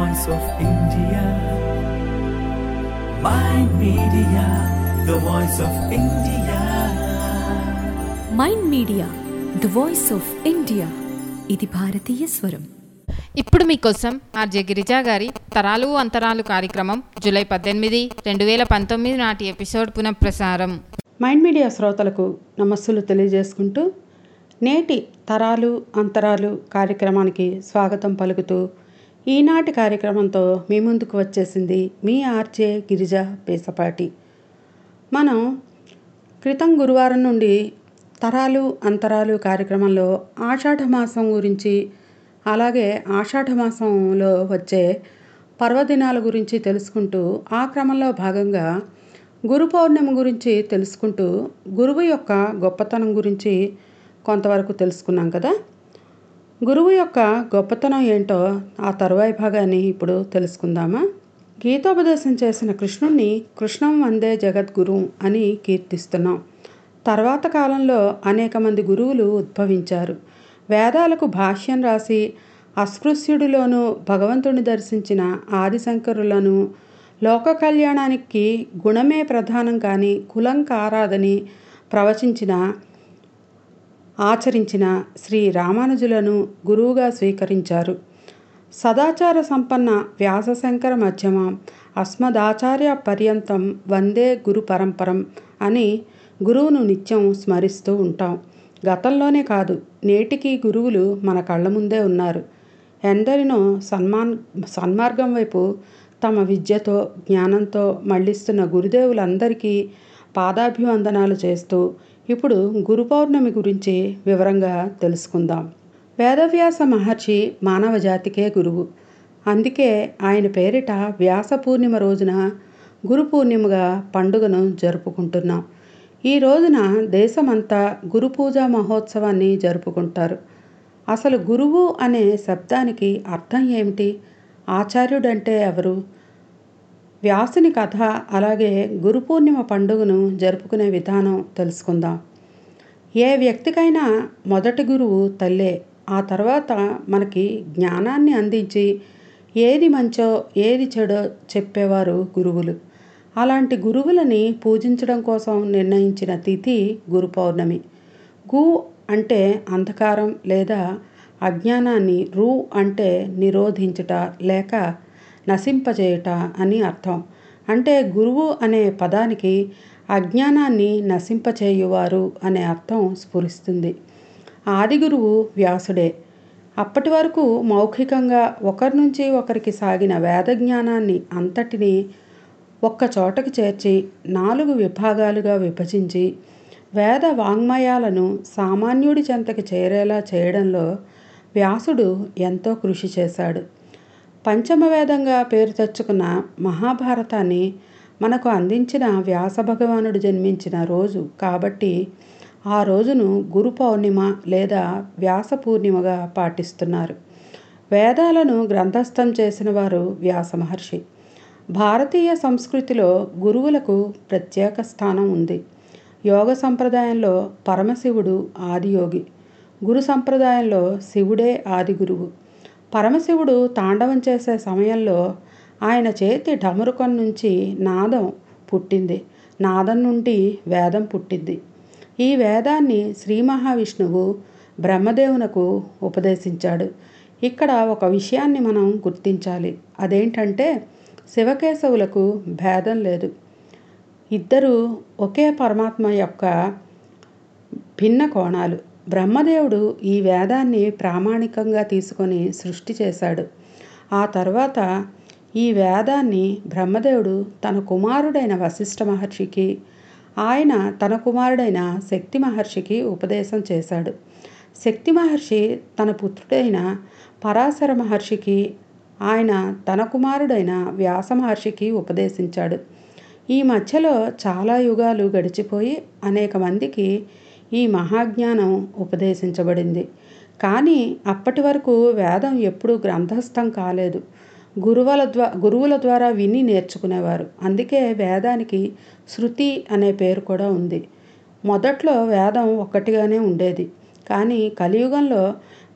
voice of India. Mind Media, the voice of India. Mind media the voice of India ఇది భారతీయ స్వరం ఇప్పుడు మీకోసం ఆర్జే గిరిజా గారి తరాలు అంతరాలు కార్యక్రమం జూలై పద్దెనిమిది రెండు వేల పంతొమ్మిది నాటి ఎపిసోడ్ పునఃప్రసారం మైండ్ మీడియా శ్రోతలకు నమస్సులు తెలియజేసుకుంటూ నేటి తరాలు అంతరాలు కార్యక్రమానికి స్వాగతం పలుకుతూ ఈనాటి కార్యక్రమంతో మీ ముందుకు వచ్చేసింది మీ ఆర్జే గిరిజ పేసపాటి మనం క్రితం గురువారం నుండి తరాలు అంతరాలు కార్యక్రమంలో ఆషాఢ మాసం గురించి అలాగే ఆషాఢ మాసంలో వచ్చే పర్వదినాల గురించి తెలుసుకుంటూ ఆ క్రమంలో భాగంగా గురు పౌర్ణమి గురించి తెలుసుకుంటూ గురువు యొక్క గొప్పతనం గురించి కొంతవరకు తెలుసుకున్నాం కదా గురువు యొక్క గొప్పతనం ఏంటో ఆ తరువాయి భాగాన్ని ఇప్పుడు తెలుసుకుందామా గీతోపదేశం చేసిన కృష్ణుణ్ణి కృష్ణం వందే జగద్గురు అని కీర్తిస్తున్నాం తర్వాత కాలంలో అనేక మంది గురువులు ఉద్భవించారు వేదాలకు భాష్యం రాసి అస్పృశ్యుడిలోనూ భగవంతుని దర్శించిన ఆదిశంకరులను లోక కళ్యాణానికి గుణమే ప్రధానం కానీ కులం కారాదని ప్రవచించిన ఆచరించిన శ్రీ రామానుజులను గురువుగా స్వీకరించారు సదాచార సంపన్న వ్యాసశంకర మధ్యమ అస్మదాచార్య పర్యంతం వందే గురు పరంపరం అని గురువును నిత్యం స్మరిస్తూ ఉంటాం గతంలోనే కాదు నేటికి గురువులు మన కళ్ళ ముందే ఉన్నారు ఎందరినో సన్మాన్ సన్మార్గం వైపు తమ విద్యతో జ్ఞానంతో మళ్ళిస్తున్న గురుదేవులందరికీ పాదాభివందనాలు చేస్తూ ఇప్పుడు గురు పౌర్ణమి గురించి వివరంగా తెలుసుకుందాం వేదవ్యాస మహర్షి మానవ జాతికే గురువు అందుకే ఆయన పేరిట వ్యాస పూర్ణిమ రోజున గురు పూర్ణిమగా పండుగను జరుపుకుంటున్నాం ఈ రోజున దేశమంతా గురు పూజా మహోత్సవాన్ని జరుపుకుంటారు అసలు గురువు అనే శబ్దానికి అర్థం ఏమిటి ఆచార్యుడంటే ఎవరు వ్యాసుని కథ అలాగే గురు పూర్ణిమ పండుగను జరుపుకునే విధానం తెలుసుకుందాం ఏ వ్యక్తికైనా మొదటి గురువు తల్లే ఆ తర్వాత మనకి జ్ఞానాన్ని అందించి ఏది మంచో ఏది చెడో చెప్పేవారు గురువులు అలాంటి గురువులని పూజించడం కోసం నిర్ణయించిన తిథి గురు పౌర్ణమి గు అంటే అంధకారం లేదా అజ్ఞానాన్ని రు అంటే నిరోధించుట లేక నశింపజేయుట అని అర్థం అంటే గురువు అనే పదానికి అజ్ఞానాన్ని నశింపచేయువారు అనే అర్థం స్ఫురిస్తుంది ఆది గురువు వ్యాసుడే అప్పటి వరకు మౌఖికంగా ఒకరి నుంచి ఒకరికి సాగిన వేద జ్ఞానాన్ని అంతటినీ ఒక్క చోటకి చేర్చి నాలుగు విభాగాలుగా విభజించి వేద వాంగ్మయాలను సామాన్యుడి చెంతకి చేరేలా చేయడంలో వ్యాసుడు ఎంతో కృషి చేశాడు పంచమవేదంగా పేరు తెచ్చుకున్న మహాభారతాన్ని మనకు అందించిన వ్యాస భగవానుడు జన్మించిన రోజు కాబట్టి ఆ రోజును గురు పౌర్ణిమ లేదా వ్యాస పూర్ణిమగా పాటిస్తున్నారు వేదాలను గ్రంథస్థం చేసిన వారు వ్యాస మహర్షి భారతీయ సంస్కృతిలో గురువులకు ప్రత్యేక స్థానం ఉంది యోగ సంప్రదాయంలో పరమశివుడు ఆదియోగి గురు సంప్రదాయంలో శివుడే ఆది గురువు పరమశివుడు తాండవం చేసే సమయంలో ఆయన చేతి ఢమరుకం నుంచి నాదం పుట్టింది నాదం నుండి వేదం పుట్టింది ఈ వేదాన్ని శ్రీ మహావిష్ణువు బ్రహ్మదేవునకు ఉపదేశించాడు ఇక్కడ ఒక విషయాన్ని మనం గుర్తించాలి అదేంటంటే శివకేశవులకు భేదం లేదు ఇద్దరు ఒకే పరమాత్మ యొక్క భిన్న కోణాలు బ్రహ్మదేవుడు ఈ వేదాన్ని ప్రామాణికంగా తీసుకొని సృష్టి చేశాడు ఆ తర్వాత ఈ వేదాన్ని బ్రహ్మదేవుడు తన కుమారుడైన వశిష్ఠ మహర్షికి ఆయన తన కుమారుడైన శక్తి మహర్షికి ఉపదేశం చేశాడు శక్తి మహర్షి తన పుత్రుడైన పరాశర మహర్షికి ఆయన తన కుమారుడైన వ్యాస మహర్షికి ఉపదేశించాడు ఈ మధ్యలో చాలా యుగాలు గడిచిపోయి అనేక మందికి ఈ మహాజ్ఞానం ఉపదేశించబడింది కానీ అప్పటి వరకు వేదం ఎప్పుడూ గ్రంథస్థం కాలేదు గురువుల ద్వా గురువుల ద్వారా విని నేర్చుకునేవారు అందుకే వేదానికి శృతి అనే పేరు కూడా ఉంది మొదట్లో వేదం ఒక్కటిగానే ఉండేది కానీ కలియుగంలో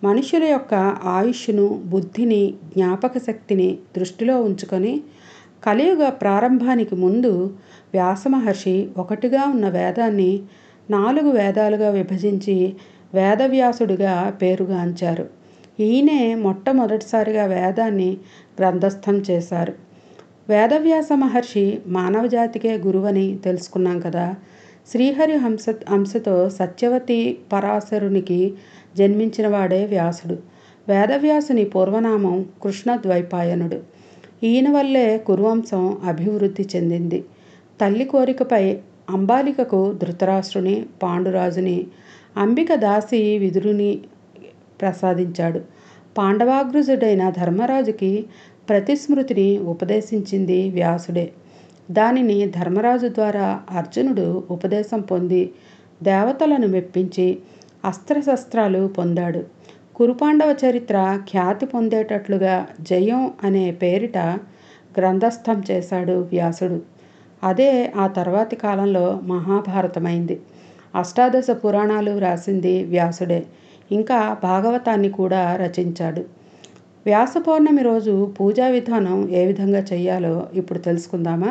మనుషుల యొక్క ఆయుష్ను బుద్ధిని జ్ఞాపక శక్తిని దృష్టిలో ఉంచుకొని కలియుగ ప్రారంభానికి ముందు వ్యాసమహర్షి ఒకటిగా ఉన్న వేదాన్ని నాలుగు వేదాలుగా విభజించి వేదవ్యాసుడిగా పేరుగాంచారు ఈయనే మొట్టమొదటిసారిగా వేదాన్ని గ్రంథస్థం చేశారు వేదవ్యాస మహర్షి మానవజాతికే గురువని తెలుసుకున్నాం కదా శ్రీహరి హంస హంసతో సత్యవతి పరాశరునికి జన్మించిన వాడే వ్యాసుడు వేదవ్యాసుని పూర్వనామం కృష్ణద్వైపాయనుడు ఈయన వల్లే కురువంశం అభివృద్ధి చెందింది తల్లి కోరికపై అంబాలికకు ధృతరాష్ట్రుని పాండురాజుని అంబిక దాసి విదురుని ప్రసాదించాడు పాండవాగ్రజుడైన ధర్మరాజుకి ప్రతిస్మృతిని ఉపదేశించింది వ్యాసుడే దానిని ధర్మరాజు ద్వారా అర్జునుడు ఉపదేశం పొంది దేవతలను మెప్పించి అస్త్రశస్త్రాలు పొందాడు కురుపాండవ చరిత్ర ఖ్యాతి పొందేటట్లుగా జయం అనే పేరిట గ్రంథస్థం చేశాడు వ్యాసుడు అదే ఆ తర్వాతి కాలంలో మహాభారతమైంది అష్టాదశ పురాణాలు రాసింది వ్యాసుడే ఇంకా భాగవతాన్ని కూడా రచించాడు వ్యాస పౌర్ణమి రోజు పూజా విధానం ఏ విధంగా చేయాలో ఇప్పుడు తెలుసుకుందామా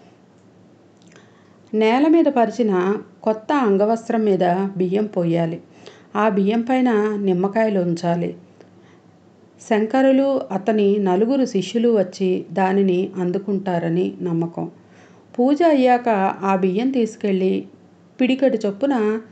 నేల మీద పరిచిన కొత్త అంగవస్త్రం మీద బియ్యం పోయాలి ఆ బియ్యం పైన నిమ్మకాయలు ఉంచాలి శంకరులు అతని నలుగురు శిష్యులు వచ్చి దానిని అందుకుంటారని నమ్మకం పూజ అయ్యాక ఆ బియ్యం తీసుకెళ్ళి పిడికడి చొప్పున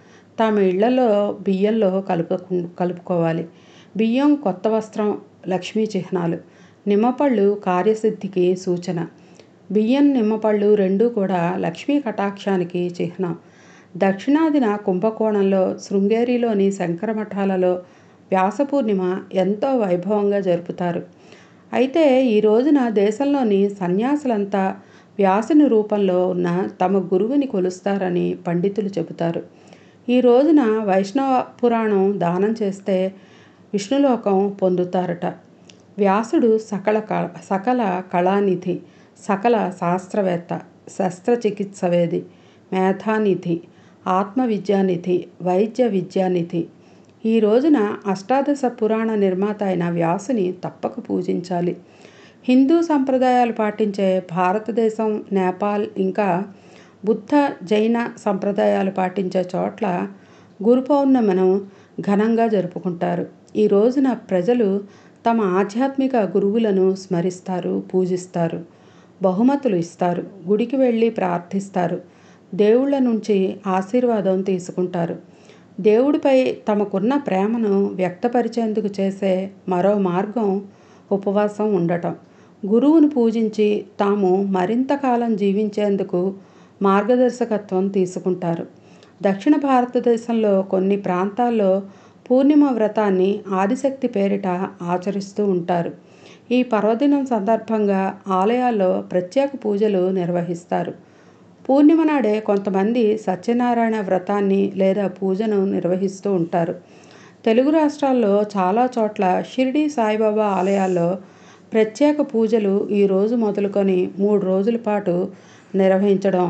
తమ ఇళ్లలో బియ్యంలో కలుపుకు కలుపుకోవాలి బియ్యం కొత్త వస్త్రం లక్ష్మీ చిహ్నాలు నిమ్మపళ్ళు కార్యసిద్ధికి సూచన బియ్యం నిమ్మపళ్ళు రెండూ కూడా లక్ష్మీ కటాక్షానికి చిహ్నం దక్షిణాదిన కుంభకోణంలో శృంగేరిలోని శంకర మఠాలలో వ్యాస పూర్ణిమ ఎంతో వైభవంగా జరుపుతారు అయితే ఈ రోజున దేశంలోని సన్యాసులంతా వ్యాసుని రూపంలో ఉన్న తమ గురువుని కొలుస్తారని పండితులు చెబుతారు ఈ రోజున వైష్ణవ పురాణం దానం చేస్తే విష్ణులోకం పొందుతారట వ్యాసుడు సకల క సకల కళానిధి సకల శాస్త్రవేత్త శస్త్రచికిత్సవేది మేధానిధి ఆత్మవిద్యానిధి వైద్య విద్యానిధి ఈ రోజున అష్టాదశ పురాణ నిర్మాత అయిన వ్యాసుని తప్పక పూజించాలి హిందూ సంప్రదాయాలు పాటించే భారతదేశం నేపాల్ ఇంకా బుద్ధ జైన సంప్రదాయాలు పాటించే చోట్ల గురు పౌర్ణమిను ఘనంగా జరుపుకుంటారు ఈ రోజున ప్రజలు తమ ఆధ్యాత్మిక గురువులను స్మరిస్తారు పూజిస్తారు బహుమతులు ఇస్తారు గుడికి వెళ్ళి ప్రార్థిస్తారు దేవుళ్ళ నుంచి ఆశీర్వాదం తీసుకుంటారు దేవుడిపై తమకున్న ప్రేమను వ్యక్తపరిచేందుకు చేసే మరో మార్గం ఉపవాసం ఉండటం గురువును పూజించి తాము మరింత కాలం జీవించేందుకు మార్గదర్శకత్వం తీసుకుంటారు దక్షిణ భారతదేశంలో కొన్ని ప్రాంతాల్లో పూర్ణిమ వ్రతాన్ని ఆదిశక్తి పేరిట ఆచరిస్తూ ఉంటారు ఈ పర్వదినం సందర్భంగా ఆలయాల్లో ప్రత్యేక పూజలు నిర్వహిస్తారు పూర్ణిమ నాడే కొంతమంది సత్యనారాయణ వ్రతాన్ని లేదా పూజను నిర్వహిస్తూ ఉంటారు తెలుగు రాష్ట్రాల్లో చాలా చోట్ల షిరిడి సాయిబాబా ఆలయాల్లో ప్రత్యేక పూజలు ఈ రోజు మొదలుకొని మూడు రోజుల పాటు నిర్వహించడం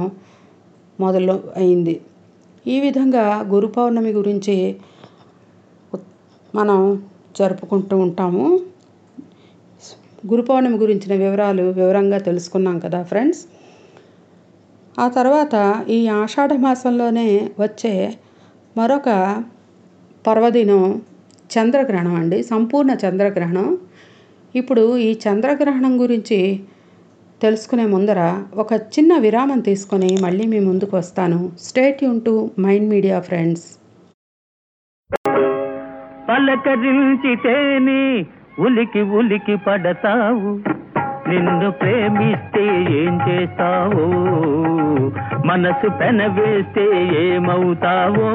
మొదలు అయింది ఈ విధంగా గురు పౌర్ణమి గురించి మనం జరుపుకుంటూ ఉంటాము గురు పౌర్ణమి గురించిన వివరాలు వివరంగా తెలుసుకున్నాం కదా ఫ్రెండ్స్ ఆ తర్వాత ఈ ఆషాఢ మాసంలోనే వచ్చే మరొక పర్వదినం చంద్రగ్రహణం అండి సంపూర్ణ చంద్రగ్రహణం ఇప్పుడు ఈ చంద్రగ్రహణం గురించి తెలుసుకునే ముందర ఒక చిన్న విరామం తీసుకొని మళ్ళీ మీ ముందుకు వస్తాను స్టేట్ యూన్ టు మైండ్ మీడియా ఫ్రెండ్స్ పలకరించితేనే ఉలికి ఉలికి పడతావు నిన్ను ప్రేమిస్తే ఏం చేస్తావో మనసు పెనవేస్తే ఏమవుతావో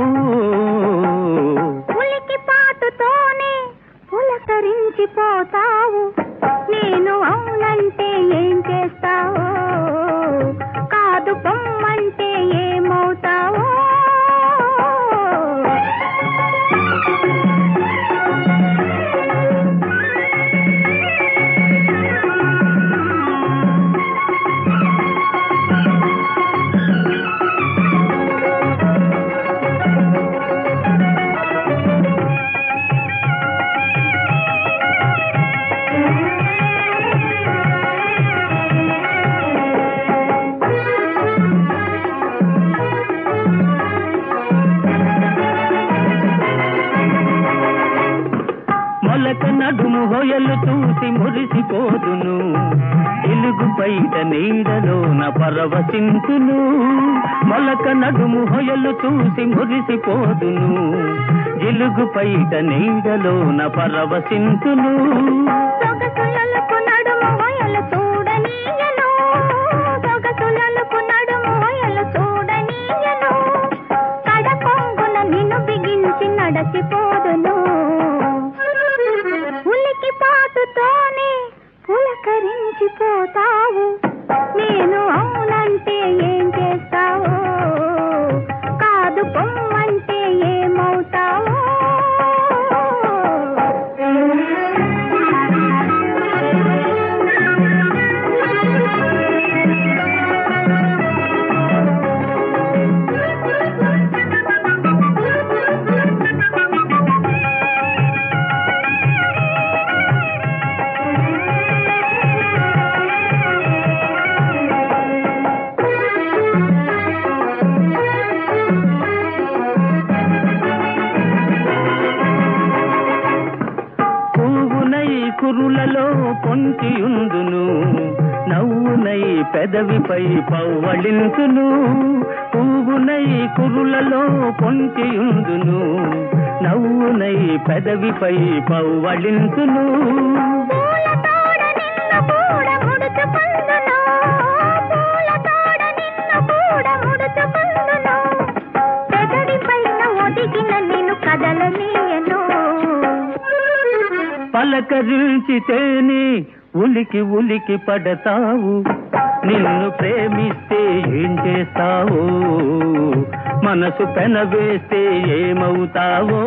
ఉలికి పాటుతోనే పులకరించిపోతావు నేను అవునంటే ఏం చేస్తావు కాదు పొమ్మంటే ఏమవుతావో హొయలు చూసి మురిసిపోదును ఎలుగు బయట నీడలోన పరవశింతును మొలక నడుము హొయలు చూసి మురిసిపోదును ఎలుగు బయట నీడలోన పరవశింతును సొగసులకు నడుము వయలు చూడనీయను సొగసులకు నడుము వయలు చూడనీయను కడకొంగున నిన్ను బిగించి నడచిపోదును ఉలికి పాటుతోనే పులకరించిపోతావు నేను అవునంటే ఏం చేస్తావో కాదు పొమ్మంటే ఏమవుతావో పువ్వునై కురులలో పొంచియుందును నవ్వునై పెదవిపై పవ్వళింతును పువ్వునై కురులలో పొంచియుందును నవ్వునై పెదవిపై పవ్వళింతును పూల తోడ నిన్ను కూడా ముడుచుకుందును పూల తోడ నిన్ను కూడా ముడుచుకుందును పెదవి పైన ఒదిగిన నిన్ను కదలనీయను పలకరించితేనే ఉలికి ఉలికి పడతావు నిన్ను ప్రేమిస్తే ఏం చేస్తావో మనసు పెనవేస్తే ఏమవుతావో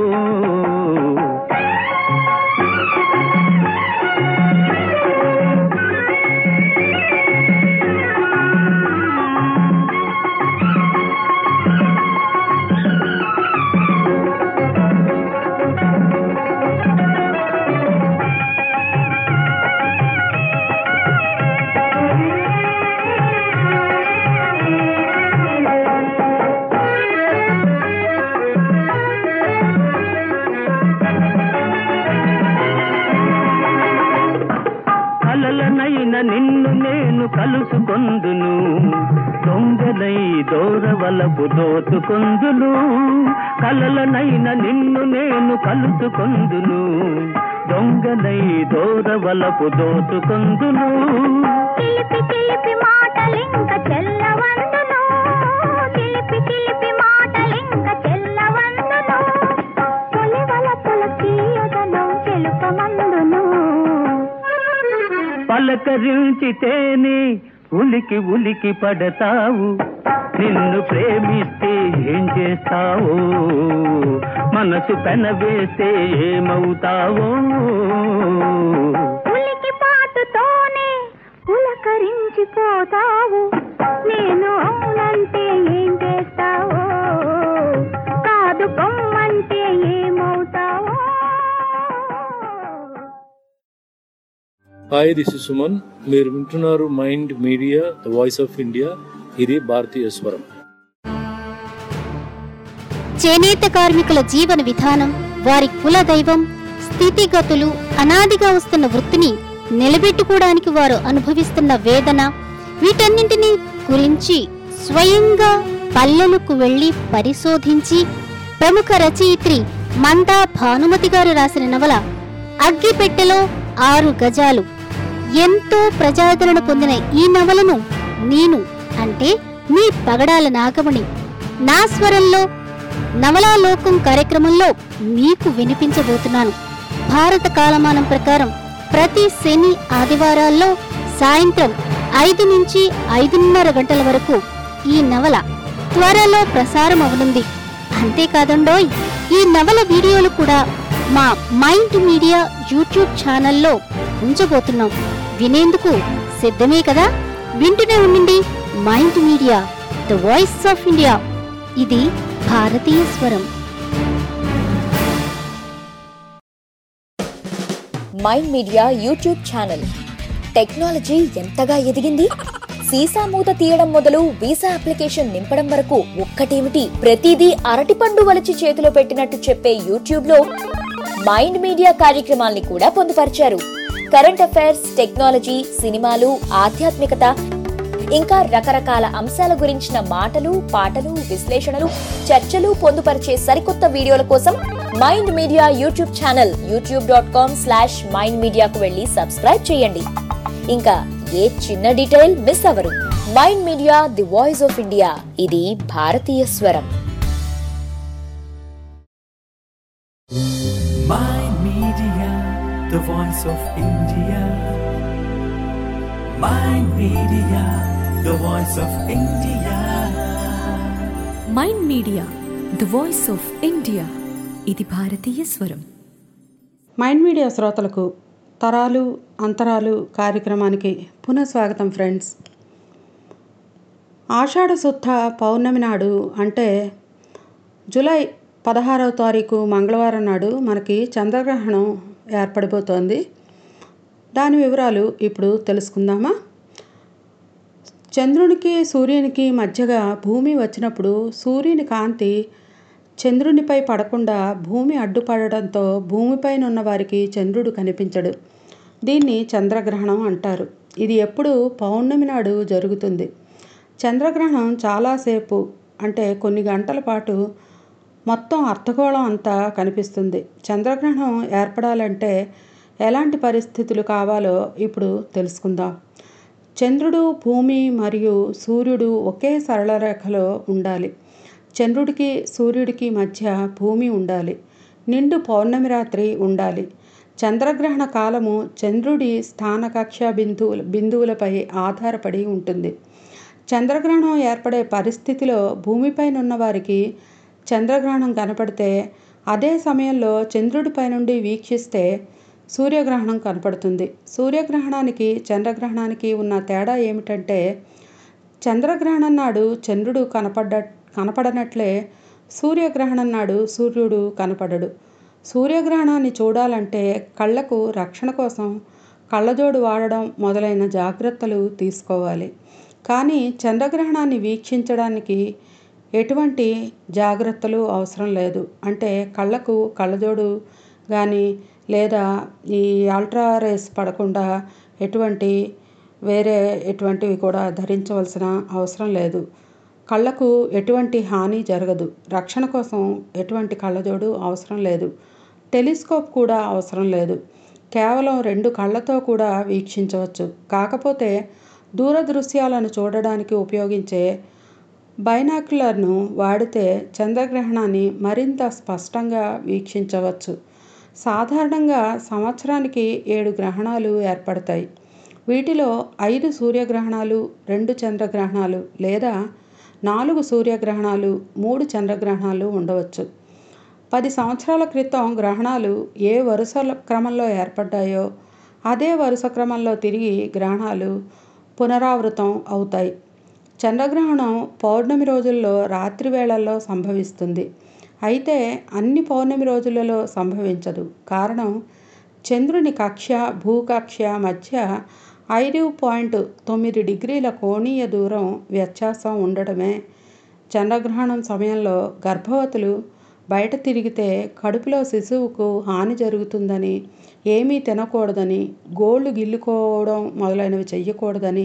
కలలనైన నిన్ను నేను కలుసుకొందును దొంగలై దోరవలపు దోచుకొందును కలలనైన నిన్ను నేను కలుసుకొందును దొంగలై దోరవలపు దోచుకొందును చిలిపి చిలిపి మాటలింక చెల్లవందును చిలిపి చిలిపి మాటలింక చెల్లవందును తొలివల పులకీయదను తెలుపమందును పలకరించితేనే ఉలికి ఉలికి పడతావు నిన్ను ప్రేమిస్తే ఏం చేస్తావో మనసు పెనవేస్తే ఏమవుతావో ఉలికి పాటుతోనే పులకరించిపోతావు నేను అవునంటే ఏం చేస్తావో కాదు పొమ్మంటే ఏమవుతావో హాయ్ దిస్ ఇస్ సుమన్ మీరు వింటున్నారు mind media the voice of India ఇది భారతీయ స్వరం చేనేత కార్మికుల జీవన విధానం వారి కుల దైవం స్థితిగతులు అనాదిగా వస్తున్న వృత్తిని నిలబెట్టుకోవడానికి వారు అనుభవిస్తున్న వేదన వీటన్నింటినీ గురించి స్వయంగా పల్లెలకు వెళ్లి పరిశోధించి ప్రముఖ రచయిత్రి మందా భానుమతి గారు రాసిన నవల అగ్గిపెట్టెలో ఆరు గజాలు ఎంతో ప్రజాదరణ పొందిన ఈ నవలను నేను అంటే మీ పగడాల నాగమణి నా స్వరంలో నవలాలోకం కార్యక్రమంలో మీకు వినిపించబోతున్నాను భారత కాలమానం ప్రకారం ప్రతి శని ఆదివారాల్లో సాయంత్రం ఐదు నుంచి ఐదున్నర గంటల వరకు ఈ నవల త్వరలో ప్రసారం అవనుంది అంతేకాదండోయ్ ఈ నవల వీడియోలు కూడా మా మైండ్ మీడియా యూట్యూబ్ ఛానల్లో ఉంచబోతున్నాం వినేందుకు సిద్ధమే కదా వింటూనే ఉండండి mind media the voice of India ఇది భారతీయ స్వరం mind media YouTube channel technology ఎంతగా ఎదిగింది సీసా మూత తీయడం మొదలు వీసా అప్లికేషన్ నింపడం వరకు ఒక్కటేమిటి ప్రతిదీ అరటిపండు వలిచి చేతిలో పెట్టినట్టు చెప్పే యూట్యూబ్ లో మైండ్ మీడియా కార్యక్రమాల్ని కూడా పొందుపరిచారు కరెంట్ అఫైర్స్ టెక్నాలజీ సినిమాలు ఆధ్యాత్మికత ఇంకా రకరకాల అంశాల గురించిన మాటలు పాటలు విశ్లేషణలు చర్చలు పొందుపరిచే సరికొత్త వీడియోల కోసం mind media YouTube channel YouTube dot com slash mind మీడియాకు వెళ్ళి సబ్స్క్రైబ్ చేయండి ఇంకా ఏ చిన్న డీటెయిల్ మిస్ అవరు mind media the voice of India ఇది భారతీయ స్వరం Mind Media, the voice of India. Mind Media, the voice of India. Mind media the voice of India ఇది భారతీయ స్వరం మైండ్ మీడియా శ్రోతలకు తరాలు అంతరాలు కార్యక్రమానికి పునఃస్వాగతం ఫ్రెండ్స్ ఆషాఢ శుద్ధ పౌర్ణమి నాడు అంటే జూలై పదహారవ తారీఖు మంగళవారం నాడు మనకి చంద్రగ్రహణం ఏర్పడిపోతోంది దాని వివరాలు ఇప్పుడు తెలుసుకుందామా చంద్రునికి సూర్యునికి మధ్యగా భూమి వచ్చినప్పుడు సూర్యుని కాంతి చంద్రునిపై పడకుండా భూమి అడ్డుపడడంతో భూమిపైన ఉన్న వారికి చంద్రుడు కనిపించడు దీన్ని చంద్రగ్రహణం అంటారు ఇది ఎప్పుడు పౌర్ణమి నాడు జరుగుతుంది చంద్రగ్రహణం చాలాసేపు అంటే కొన్ని గంటల పాటు మొత్తం అర్ధగోళం అంతా కనిపిస్తుంది చంద్రగ్రహణం ఏర్పడాలంటే ఎలాంటి పరిస్థితులు కావాలో ఇప్పుడు తెలుసుకుందాం చంద్రుడు భూమి మరియు సూర్యుడు ఒకే సరళ రేఖలో ఉండాలి చంద్రుడికి సూర్యుడికి మధ్య భూమి ఉండాలి నిండు పౌర్ణమి రాత్రి ఉండాలి చంద్రగ్రహణ కాలము చంద్రుడి స్థానకక్ష బిందువుల బిందువులపై ఆధారపడి ఉంటుంది చంద్రగ్రహణం ఏర్పడే పరిస్థితిలో భూమిపైన ఉన్న వారికి చంద్రగ్రహణం కనపడితే అదే సమయంలో చంద్రుడిపై నుండి వీక్షిస్తే సూర్యగ్రహణం కనపడుతుంది సూర్యగ్రహణానికి చంద్రగ్రహణానికి ఉన్న తేడా ఏమిటంటే చంద్రగ్రహణం నాడు చంద్రుడు కనపడ్డ కనపడనట్లే సూర్యగ్రహణం నాడు సూర్యుడు కనపడడు సూర్యగ్రహణాన్ని చూడాలంటే కళ్ళకు రక్షణ కోసం కళ్ళజోడు వాడడం మొదలైన జాగ్రత్తలు తీసుకోవాలి కానీ చంద్రగ్రహణాన్ని వీక్షించడానికి ఎటువంటి జాగ్రత్తలు అవసరం లేదు అంటే కళ్ళకు కళ్ళజోడు కానీ లేదా ఈ అల్ట్రా రేస్ పడకుండా ఎటువంటి వేరే ఎటువంటివి కూడా ధరించవలసిన అవసరం లేదు కళ్ళకు ఎటువంటి హాని జరగదు రక్షణ కోసం ఎటువంటి కళ్ళజోడు అవసరం లేదు టెలిస్కోప్ కూడా అవసరం లేదు కేవలం రెండు కళ్ళతో కూడా వీక్షించవచ్చు కాకపోతే దూరదృశ్యాలను చూడడానికి ఉపయోగించే బైనాక్యులర్ను వాడితే చంద్రగ్రహణాన్ని మరింత స్పష్టంగా వీక్షించవచ్చు సాధారణంగా సంవత్సరానికి ఏడు గ్రహణాలు ఏర్పడతాయి వీటిలో ఐదు సూర్యగ్రహణాలు రెండు చంద్రగ్రహణాలు లేదా నాలుగు సూర్యగ్రహణాలు మూడు చంద్రగ్రహణాలు ఉండవచ్చు పది సంవత్సరాల క్రితం గ్రహణాలు ఏ వరుస క్రమంలో ఏర్పడ్డాయో అదే వరుస క్రమంలో తిరిగి గ్రహణాలు పునరావృతం అవుతాయి చంద్రగ్రహణం పౌర్ణమి రోజుల్లో రాత్రి వేళల్లో సంభవిస్తుంది అయితే అన్ని పౌర్ణమి రోజులలో సంభవించదు కారణం చంద్రుని కక్ష భూకక్ష మధ్య ఐదు పాయింట్ తొమ్మిది డిగ్రీల కోణీయ దూరం వ్యత్యాసం ఉండడమే చంద్రగ్రహణం సమయంలో గర్భవతులు బయట తిరిగితే కడుపులో శిశువుకు హాని జరుగుతుందని ఏమీ తినకూడదని గోళ్ళు గిల్లుకోవడం మొదలైనవి చెయ్యకూడదని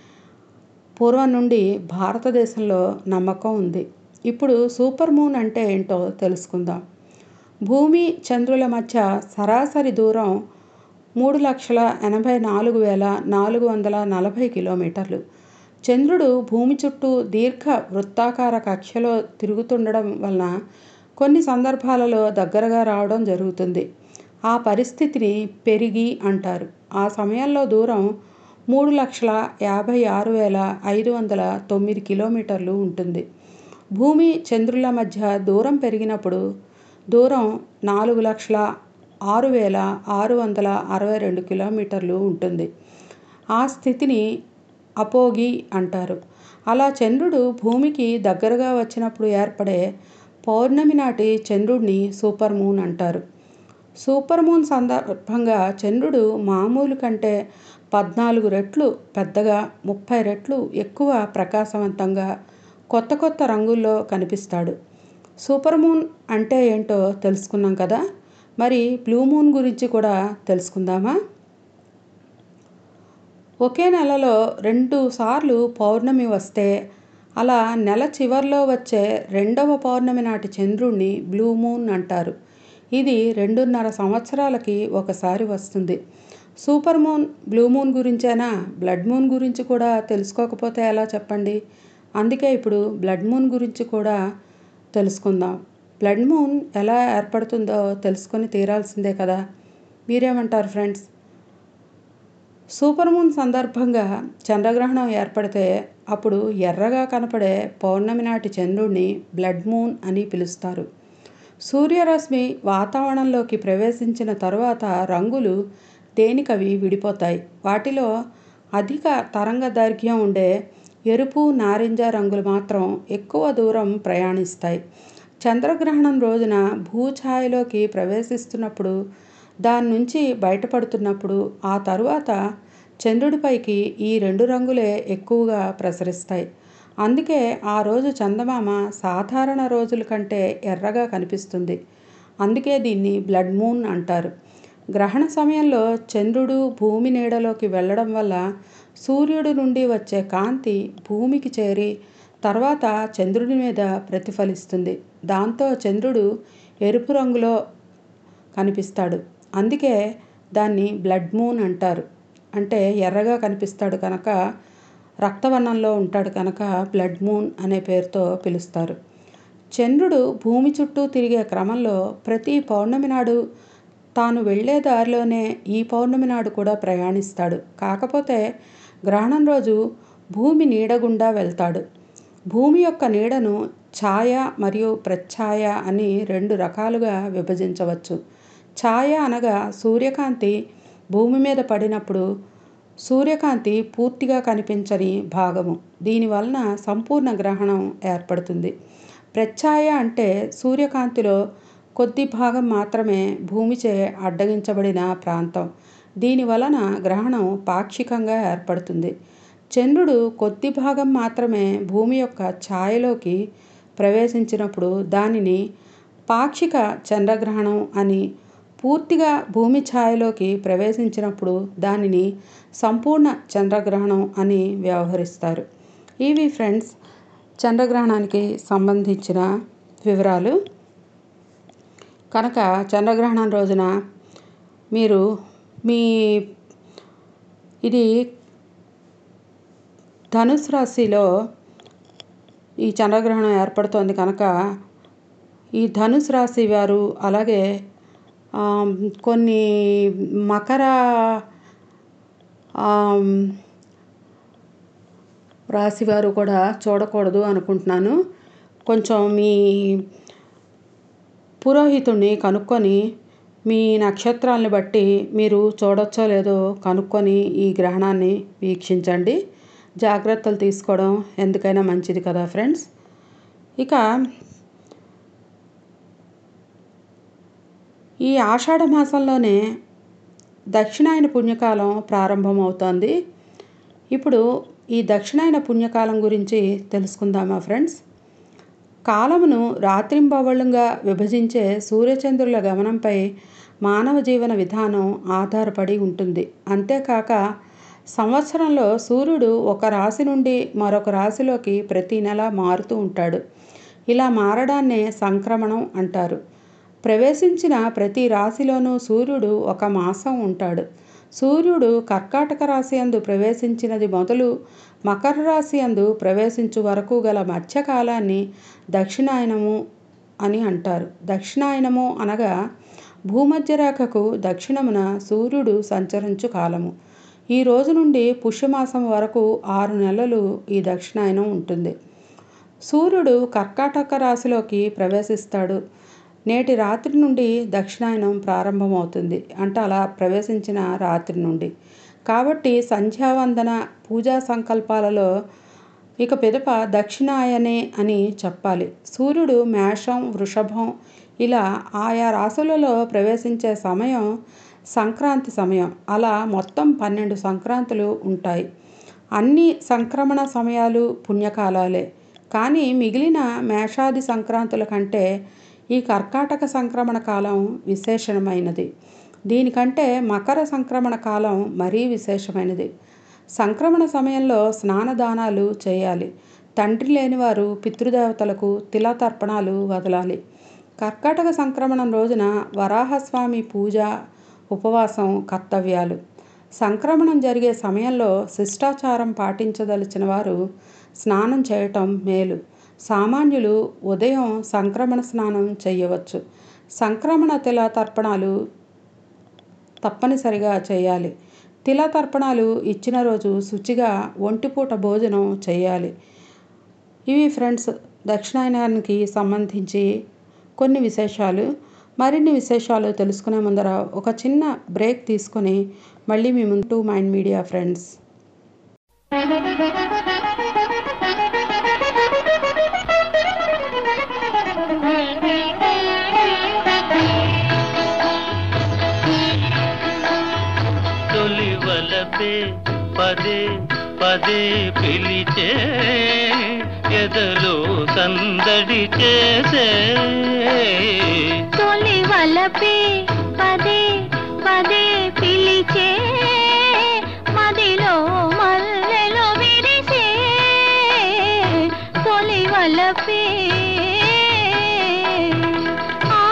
పూర్వం నుండి భారతదేశంలో నమ్మకం ఉంది ఇప్పుడు సూపర్ మూన్ అంటే ఏంటో తెలుసుకుందాం భూమి చంద్రుల మధ్య సరాసరి దూరం మూడు లక్షల ఎనభై నాలుగు వేల నాలుగు వందల నలభై కిలోమీటర్లు చంద్రుడు భూమి చుట్టూ దీర్ఘ వృత్తాకార కక్షలో తిరుగుతుండడం వలన కొన్ని సందర్భాలలో దగ్గరగా రావడం జరుగుతుంది ఆ పరిస్థితిని పెరిగి అంటారు ఆ సమయంలో దూరం మూడు లక్షల యాభై ఆరు వేల ఐదు వందల తొమ్మిది కిలోమీటర్లు ఉంటుంది భూమి చంద్రుల మధ్య దూరం పెరిగినప్పుడు దూరం నాలుగు లక్షల ఆరు వేల ఆరు వందల అరవై రెండు కిలోమీటర్లు ఉంటుంది ఆ స్థితిని అపోగి అంటారు అలా చంద్రుడు భూమికి దగ్గరగా వచ్చినప్పుడు ఏర్పడే పౌర్ణమి నాటి చంద్రుడిని సూపర్ మూన్ అంటారు సూపర్ మూన్ సందర్భంగా చంద్రుడు మామూలు కంటే పద్నాలుగు రెట్లు పెద్దగా ముప్పై రెట్లు ఎక్కువ ప్రకాశవంతంగా కొత్త కొత్త రంగుల్లో కనిపిస్తాడు సూపర్ మూన్ అంటే ఏంటో తెలుసుకున్నాం కదా మరి బ్లూ మూన్ గురించి కూడా తెలుసుకుందామా ఒకే నెలలో రెండు సార్లు పౌర్ణమి వస్తే అలా నెల చివర్లో వచ్చే రెండవ పౌర్ణమి నాటి చంద్రుణ్ణి బ్లూ మూన్ అంటారు ఇది రెండున్నర సంవత్సరాలకి ఒకసారి వస్తుంది సూపర్ మూన్ బ్లూ మూన్ గురించేనా బ్లడ్ మూన్ గురించి కూడా తెలుసుకోకపోతే ఎలా చెప్పండి అందుకే ఇప్పుడు బ్లడ్ మూన్ గురించి కూడా తెలుసుకుందాం బ్లడ్ మూన్ ఎలా ఏర్పడుతుందో తెలుసుకొని తీరాల్సిందే కదా మీరేమంటారు ఫ్రెండ్స్ సూపర్ మూన్ సందర్భంగా చంద్రగ్రహణం ఏర్పడితే అప్పుడు ఎర్రగా కనపడే పౌర్ణమి నాటి చంద్రుడిని బ్లడ్ మూన్ అని పిలుస్తారు సూర్యరశ్మి వాతావరణంలోకి ప్రవేశించిన తరువాత రంగులు దేనికవి విడిపోతాయి వాటిలో అధిక తరంగ దైర్ఘ్యం ఉండే ఎరుపు నారింజ రంగులు మాత్రం ఎక్కువ దూరం ప్రయాణిస్తాయి చంద్రగ్రహణం రోజున భూఛాయలోకి ప్రవేశిస్తున్నప్పుడు దాని నుంచి బయటపడుతున్నప్పుడు ఆ తరువాత చంద్రుడిపైకి ఈ రెండు రంగులే ఎక్కువగా ప్రసరిస్తాయి అందుకే ఆ రోజు చందమామ సాధారణ రోజుల కంటే ఎర్రగా కనిపిస్తుంది అందుకే దీన్ని బ్లడ్ మూన్ అంటారు గ్రహణ సమయంలో చంద్రుడు భూమి నీడలోకి వెళ్ళడం వల్ల సూర్యుడి నుండి వచ్చే కాంతి భూమికి చేరి తర్వాత చంద్రుడి మీద ప్రతిఫలిస్తుంది దాంతో చంద్రుడు ఎరుపు రంగులో కనిపిస్తాడు అందుకే దాన్ని బ్లడ్ మూన్ అంటారు అంటే ఎర్రగా కనిపిస్తాడు కనుక రక్తవర్ణంలో ఉంటాడు కనుక బ్లడ్ మూన్ అనే పేరుతో పిలుస్తారు చంద్రుడు భూమి చుట్టూ తిరిగే క్రమంలో ప్రతి పౌర్ణమి నాడు తాను వెళ్ళే దారిలోనే ఈ పౌర్ణమి నాడు కూడా ప్రయాణిస్తాడు కాకపోతే గ్రహణం రోజు భూమి నీడ గుండా వెళ్తాడు భూమి యొక్క నీడను ఛాయ మరియు ప్రఛాయ అని రెండు రకాలుగా విభజించవచ్చు ఛాయ అనగా సూర్యకాంతి భూమి మీద పడినప్పుడు సూర్యకాంతి పూర్తిగా కనిపించని భాగము దీనివలన సంపూర్ణ గ్రహణం ఏర్పడుతుంది ప్రఛాయ అంటే సూర్యకాంతిలో కొద్ది భాగం మాత్రమే భూమిచే అడ్డగించబడిన ప్రాంతం దీని వలన గ్రహణం పాక్షికంగా ఏర్పడుతుంది చంద్రుడు కొద్ది భాగం మాత్రమే భూమి యొక్క ఛాయలోకి ప్రవేశించినప్పుడు దానిని పాక్షిక చంద్రగ్రహణం అని పూర్తిగా భూమి ఛాయలోకి ప్రవేశించినప్పుడు దానిని సంపూర్ణ చంద్రగ్రహణం అని వ్యవహరిస్తారు ఇవి ఫ్రెండ్స్ చంద్రగ్రహణానికి సంబంధించిన వివరాలు కనుక చంద్రగ్రహణం రోజున మీరు మీ ఇది ధనుసు రాశిలో ఈ చంద్రగ్రహణం ఏర్పడుతోంది కనుక ఈ ధనుసు రాశి వారు అలాగే ఆ, కొన్ని మకర ఆ, రాశి వారు కూడా చూడకూడదు అనుకుంటున్నాను కొంచెం మీ పురోహితుడిని కనుక్కొని మీ నక్షత్రాలను బట్టి మీరు చూడొచ్చో లేదో కనుక్కొని ఈ గ్రహణాన్ని వీక్షించండి జాగ్రత్తలు తీసుకోవడం ఎందుకైనా మంచిది కదా ఫ్రెండ్స్ ఇక ఈ ఆషాఢ మాసంలోనే దక్షిణాయన పుణ్యకాలం ప్రారంభమవుతోంది ఇప్పుడు ఈ దక్షిణాయన పుణ్యకాలం గురించి తెలుసుకుందామా ఫ్రెండ్స్ కాలమును రాత్రింబవళ్ళుగా విభజించే సూర్యచంద్రుల గమనంపై మానవ జీవన విధానం ఆధారపడి ఉంటుంది అంతేకాక సంవత్సరంలో సూర్యుడు ఒక రాశి నుండి మరొక రాశిలోకి ప్రతి నెల మారుతూ ఉంటాడు ఇలా మారడాన్నే సంక్రమణం అంటారు ప్రవేశించిన ప్రతి రాశిలోనూ సూర్యుడు ఒక మాసం ఉంటాడు సూర్యుడు కర్కాటక రాశి అందు ప్రవేశించినది మొదలు మకర రాశి అందు ప్రవేశించు వరకు గల మధ్యకాలాన్ని దక్షిణాయనము అని అంటారు దక్షిణాయనము అనగా భూమధ్య రేఖకు దక్షిణమున సూర్యుడు సంచరించు కాలము ఈ రోజు నుండి పుష్యమాసం వరకు ఆరు నెలలు ఈ దక్షిణాయనం ఉంటుంది సూర్యుడు కర్కాటక రాశిలోకి ప్రవేశిస్తాడు నేటి రాత్రి నుండి దక్షిణాయనం ప్రారంభమవుతుంది అంటే అలా ప్రవేశించిన రాత్రి నుండి కాబట్టి సంధ్యావందన పూజా సంకల్పాలలో ఇక పిదప దక్షిణాయనే అని చెప్పాలి సూర్యుడు మేషం వృషభం ఇలా ఆయా రాశులలో ప్రవేశించే సమయం సంక్రాంతి సమయం అలా మొత్తం పన్నెండు సంక్రాంతులు ఉంటాయి అన్ని సంక్రమణ సమయాలు పుణ్యకాలాలే కానీ మిగిలిన మేషాది సంక్రాంతుల కంటే ఈ కర్కాటక సంక్రమణ కాలం విశేషమైనది దీనికంటే మకర సంక్రమణ కాలం మరీ విశేషమైనది సంక్రమణ సమయంలో స్నానదానాలు చేయాలి తండ్రి లేనివారు పితృదేవతలకు తిలతర్పణాలు వదలాలి కర్కాటక సంక్రమణం రోజున వరాహస్వామి పూజ ఉపవాసం కర్తవ్యాలు సంక్రమణం జరిగే సమయంలో శిష్టాచారం పాటించదలిచిన వారు స్నానం చేయటం మేలు సామాన్యులు ఉదయం సంక్రమణ స్నానం చేయవచ్చు సంక్రమణ తిల తర్పణాలు తప్పనిసరిగా చేయాలి తిల తర్పణాలు ఇచ్చిన రోజు శుచిగా ఒంటిపూట భోజనం చేయాలి ఇవి ఫ్రెండ్స్ దక్షిణాయనానికి సంబంధించి కొన్ని విశేషాలు మరిన్ని విశేషాలు తెలుసుకునే ముందర ఒక చిన్న బ్రేక్ తీసుకొని మళ్ళీ మీ ముందు మైండ్ మీడియా ఫ్రెండ్స్ తొలి వలపే పదే పదే పిలిచే ఎదలో సందడి చేసే తొలి వలపే పదే పదే పిలిచే మదిలో మల్లెలు విరిసే తొలి వలపే ఆ,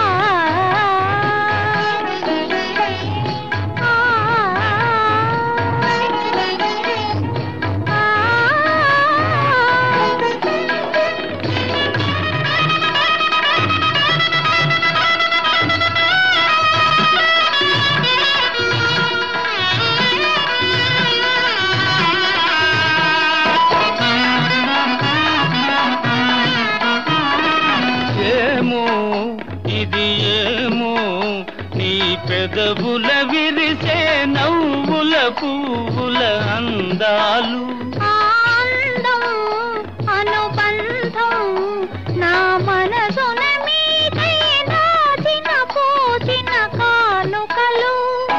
ఏమో ఇది ఏమో నీ పెదవుల విరిసే నవ్వుల పువ్వుల అందాలు ఆనందం అనుబంధం నా మనసున మీకై దాచిన పూచిన కానుకలు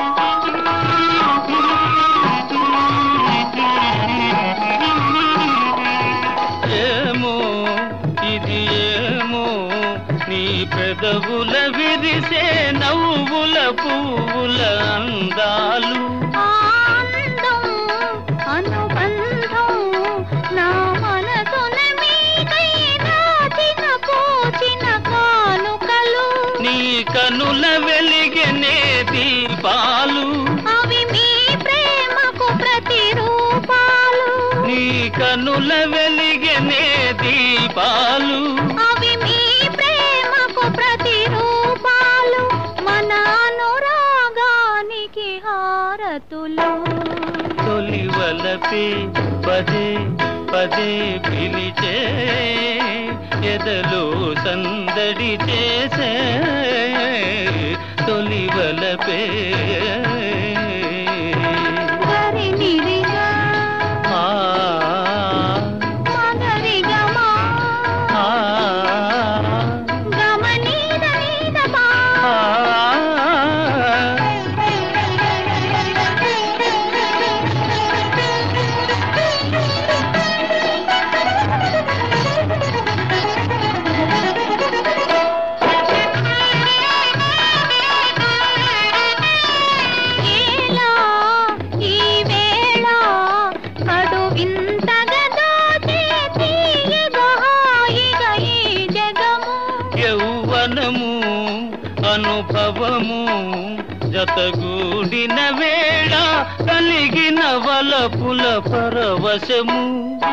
ఏమో ఇది ఏమో నీ పెదవుల విరిసే నవ్వుల పువ్వుల అందాలు ఆనందం అనుబంధం నా మనసున మీకై దాచిన పూచిన కానుకలు నీ కనుల వెలిగనే దీపాలు అవి మీ ప్రేమకు ప్రతిరూపాలు నీ కనుల వెలిగనే దీపాలు అవి మీ ప్రేమకు ప్రతిరూపాలు మన అనురాగానికి హారతులు తొలి వలపే పదే పదే పిలిచే ఎదలో సందడి చేసే తొలి వలపే గరినిరిగా ఆ, మగరిగమా ఆ, గమనీద నీదమా ఆ. ఏలా ఈ వేళ కడు వింతగా దోచే తీయగా హాయిగా ఈ జగము యౌవనము అనుభవము జతగూడిన వేళ కలిగిన వలపుల పరవశము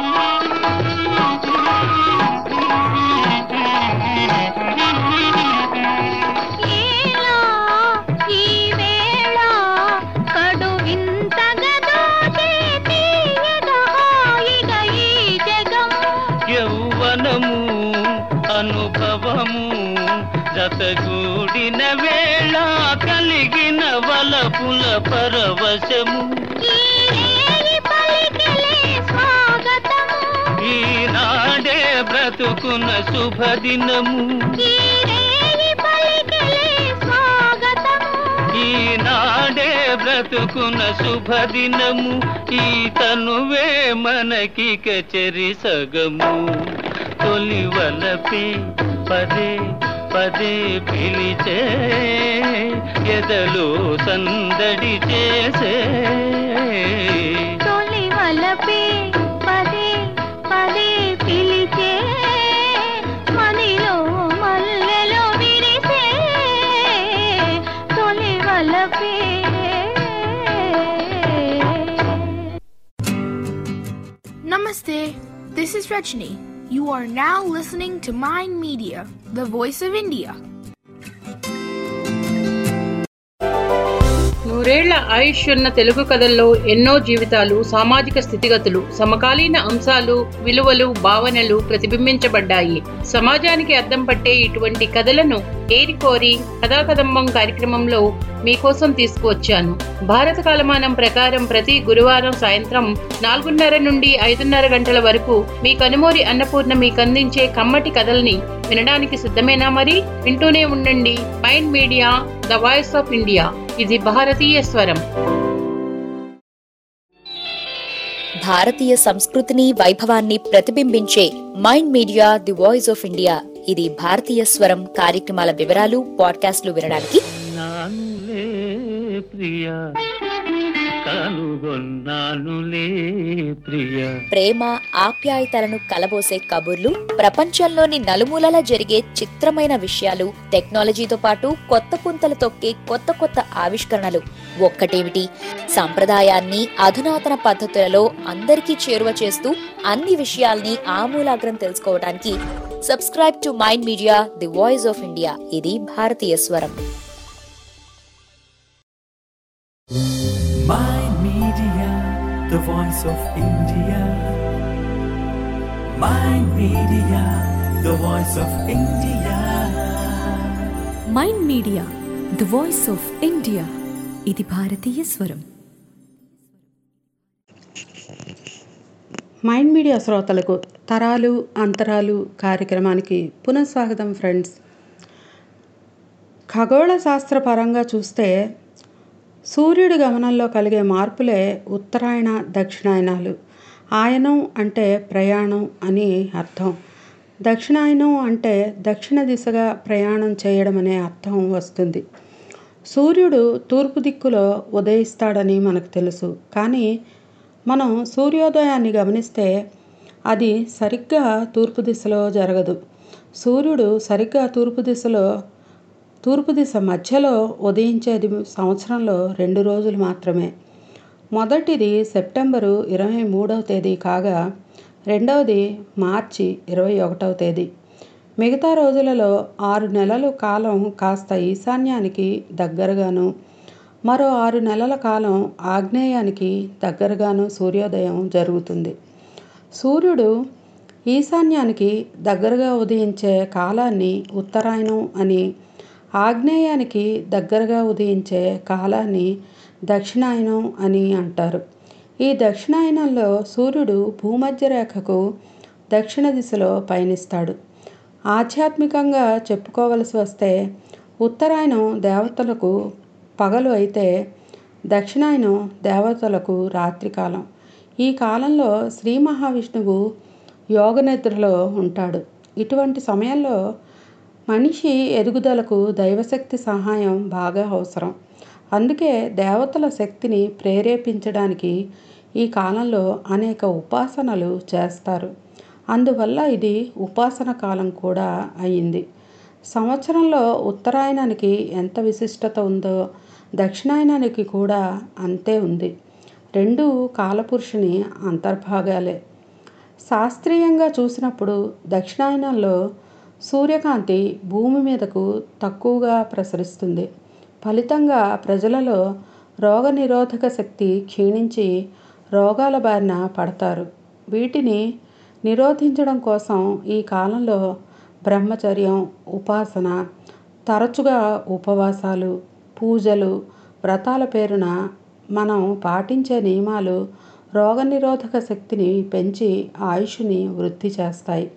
ఏలా ఈ వేళ కడు వింతగా దోచే తీయగా హాయిగా ఈ జగము యౌవనము అనుభవము జతగూడిన వేళ కలిగిన వలపుల పరవశము ఈ రేయి పలికిలే స్వాగతము ఈనాడే బ్రతుకున్న శుభదినము ఈ రేయి పలికిలే స్వాగతము ఈనాడే బ్రతుకున్న శుభదినము ఈ తనువే మనకి కచరి సగము తొలి వలపే పదే పదే పిలిచే ఎదలో సందడి చేసే తొలి వలపే పదే పదే పిలిచే మదిలో మల్లెలో విరిసే తొలి వలపే Namaste. This is Rajni. You are now listening to Mind Media, the voice of India. నూరేళ్ల ఆయుష్ ఉన్న తెలుగు కథల్లో ఎన్నో జీవితాలు సామాజిక స్థితిగతులు సమకాలీన అంశాలు విలువలు భావనలు ప్రతిబింబించబడ్డాయి సమాజానికి అద్దం పట్టే ఇటువంటి కథలను ఏరికోరి కథాకదంబం కార్యక్రమంలో మీకోసం తీసుకువచ్చాను భారత కాలమానం ప్రకారం ప్రతి గురువారం సాయంత్రం నాలుగున్నర నుండి ఐదున్నర గంటల వరకు మీ కనుమూరి అన్నపూర్ణ మీకు అందించే కమ్మటి కథల్ని వినడానికి సిద్ధమేనా మరి వింటూనే ఉండండి mind media the voice of India ఇది భారతీయ స్వరం భారతీయ సంస్కృతిని వైభవాన్ని ప్రతిబింబించే mind media the voice of India ఇది భారతీయ స్వరం కార్యక్రమాల వివరాలు పాడ్కాస్ట్లు వినడానికి నానులే ప్రియ కనుగొన్నానులే ప్రియ ప్రేమ ఆప్యాయతలను కలబోసే కబుర్లు ప్రపంచంలోని నలుమూలలా జరిగే చిత్రమైన విషయాలు టెక్నాలజీతో పాటు కొత్త పుంతలు తొక్కే కొత్త కొత్త ఆవిష్కరణలు ఒక్కటేమిటి సంప్రదాయాన్ని అధునాతన పద్ధతులలో అందరికీ చేరువ చేస్తూ అన్ని విషయాల్ని ఆమూలాగ్రం తెలుసుకోవడానికి subscribe to mind media the voice of India ఇది భారతీయ స్వరం Mind Media, the voice of India. Mind Media, the voice of India. Mind media the voice of India ఇది భారతీయ స్వరం మైండ్ మీడియా శ్రోతలకు తరాలు అంతరాలు కార్యక్రమానికి పునఃస్వాగతం ఫ్రెండ్స్ ఖగోళ శాస్త్రపరంగా చూస్తే సూర్యుడి గమనంలో కలిగే మార్పులే ఉత్తరాయణ దక్షిణాయనాలు ఆయనం అంటే ప్రయాణం అని అర్థం దక్షిణాయనం అంటే దక్షిణ దిశగా ప్రయాణం చేయడం అనే అర్థం వస్తుంది సూర్యుడు తూర్పు దిక్కులో ఉదయిస్తాడని మనకు తెలుసు కానీ మనం సూర్యోదయాన్ని గమనిస్తే అది సరిగ్గా తూర్పు దిశలో జరగదు సూర్యుడు సరిగ్గా తూర్పు దిశలో తూర్పు దిశ మధ్యలో ఉదయించేది సంవత్సరంలో రెండు రోజులు మాత్రమే మొదటిది సెప్టెంబరు ఇరవై మూడవ తేదీ కాగా రెండవది మార్చి ఇరవై ఒకటవ తేదీ మిగతా రోజులలో ఆరు నెలలు కాలం కాస్త ఈశాన్యానికి దగ్గరగాను మరో ఆరు నెలల కాలం ఆగ్నేయానికి దగ్గరగాను సూర్యోదయం జరుగుతుంది సూర్యుడు ఈశాన్యానికి దగ్గరగా ఉదయించే కాలాన్ని ఉత్తరాయణం అని ఆగ్నేయానికి దగ్గరగా ఉదయించే కాలాన్ని దక్షిణాయనం అని అంటారు ఈ దక్షిణాయనంలో సూర్యుడు భూమధ్య రేఖకు దక్షిణ దిశలో పయనిస్తాడు ఆధ్యాత్మికంగా చెప్పుకోవలసి వస్తే ఉత్తరాయణం దేవతలకు పగలు అయితే దక్షిణాయనం దేవతలకు రాత్రికాలం ఈ కాలంలో శ్రీ మహావిష్ణువు యోగ నిద్రలో ఉంటాడు ఇటువంటి సమయంలో మనిషి ఎదుగుదలకు దైవశక్తి సహాయం బాగా అవసరం అందుకే దేవతల శక్తిని ప్రేరేపించడానికి ఈ కాలంలో అనేక ఉపాసనలు చేస్తారు అందువల్ల ఇది ఉపాసన కాలం కూడా అయింది సంవత్సరంలో ఉత్తరాయణానికి ఎంత విశిష్టత ఉందో దక్షిణాయనానికి కూడా అంతే ఉంది రెండు కాలపురుషుని అంతర్భాగాలే శాస్త్రీయంగా చూసినప్పుడు దక్షిణాయనంలో సూర్యకాంతి భూమి మీదకు తక్కువగా ప్రసరిస్తుంది ఫలితంగా ప్రజలలో రోగనిరోధక శక్తి క్షీణించి రోగాల బారిన పడతారు వీటిని నిరోధించడం కోసం ఈ కాలంలో బ్రహ్మచర్యం ఉపాసన తరచుగా ఉపవాసాలు పూజలు వ్రతాల పేరున మనం పాటించే నియమాలు రోగనిరోధక శక్తిని పెంచి ఆయుష్ని వృద్ధి చేస్తాయి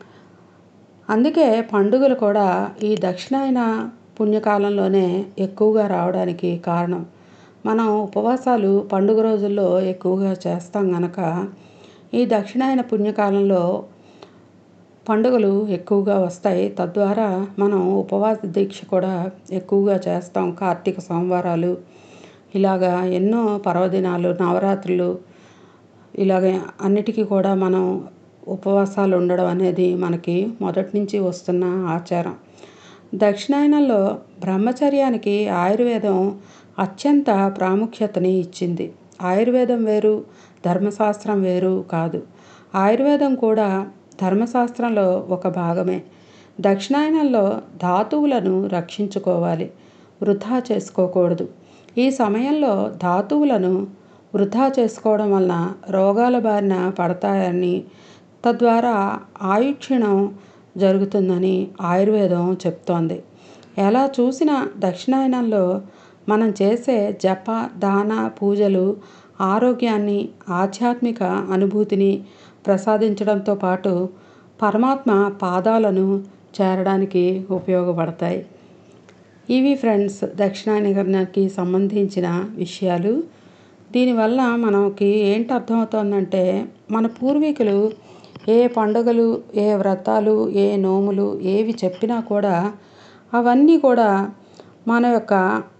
అందుకే పండుగలు కూడా ఈ దక్షిణాయన పుణ్యకాలంలోనే ఎక్కువగా రావడానికి కారణం మనం ఉపవాసాలు పండుగ రోజుల్లో ఎక్కువగా చేస్తాం గనక ఈ దక్షిణాయన పుణ్యకాలంలో పండుగలు ఎక్కువగా వస్తాయి తద్వారా మనం ఉపవాస దీక్ష కూడా ఎక్కువగా చేస్తాం కార్తీక సోమవారాలు ఇలాగా ఎన్నో పర్వదినాలు నవరాత్రులు ఇలాగ అన్నిటికీ కూడా మనం ఉపవాసాలు ఉండడం అనేది మనకి మొదటి నుంచి వస్తున్న ఆచారం దక్షిణాయనంలో బ్రహ్మచర్యానికి ఆయుర్వేదం అత్యంత ప్రాముఖ్యతని ఇచ్చింది ఆయుర్వేదం వేరు ధర్మశాస్త్రం వేరు కాదు ఆయుర్వేదం కూడా ధర్మశాస్త్రంలో ఒక భాగమే దక్షిణాయనంలో ధాతువులను రక్షించుకోవాలి వృధా చేసుకోకూడదు ఈ సమయంలో ధాతువులను వృధా చేసుకోవడం వలన రోగాల బారిన పడతాయని తద్వారా ఆయుక్షీణం జరుగుతుందని ఆయుర్వేదం చెప్తోంది ఎలా చూసినా దక్షిణాయనంలో మనం చేసే జప దాన పూజలు ఆరోగ్యాన్ని ఆధ్యాత్మిక అనుభూతిని ప్రసాదించడంతో పాటు పరమాత్మ పాదాలను చేరడానికి ఉపయోగపడతాయి ఇవి ఫ్రెండ్స్ దక్షిణాయనానికి సంబంధించిన విషయాలు దీనివల్ల మనకి ఏంటి అర్థమవుతోందంటే మన పూర్వీకులు ఏ పండుగలు ఏ వ్రతాలు ఏ నోములు ఏవి చెప్పినా కూడా అవన్నీ కూడా మన యొక్క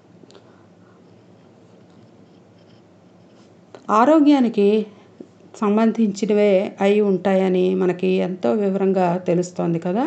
ఆరోగ్యానికి సంబంధించినవే అయి ఉంటాయని మనకి ఎంతో వివరంగా తెలుస్తోంది కదా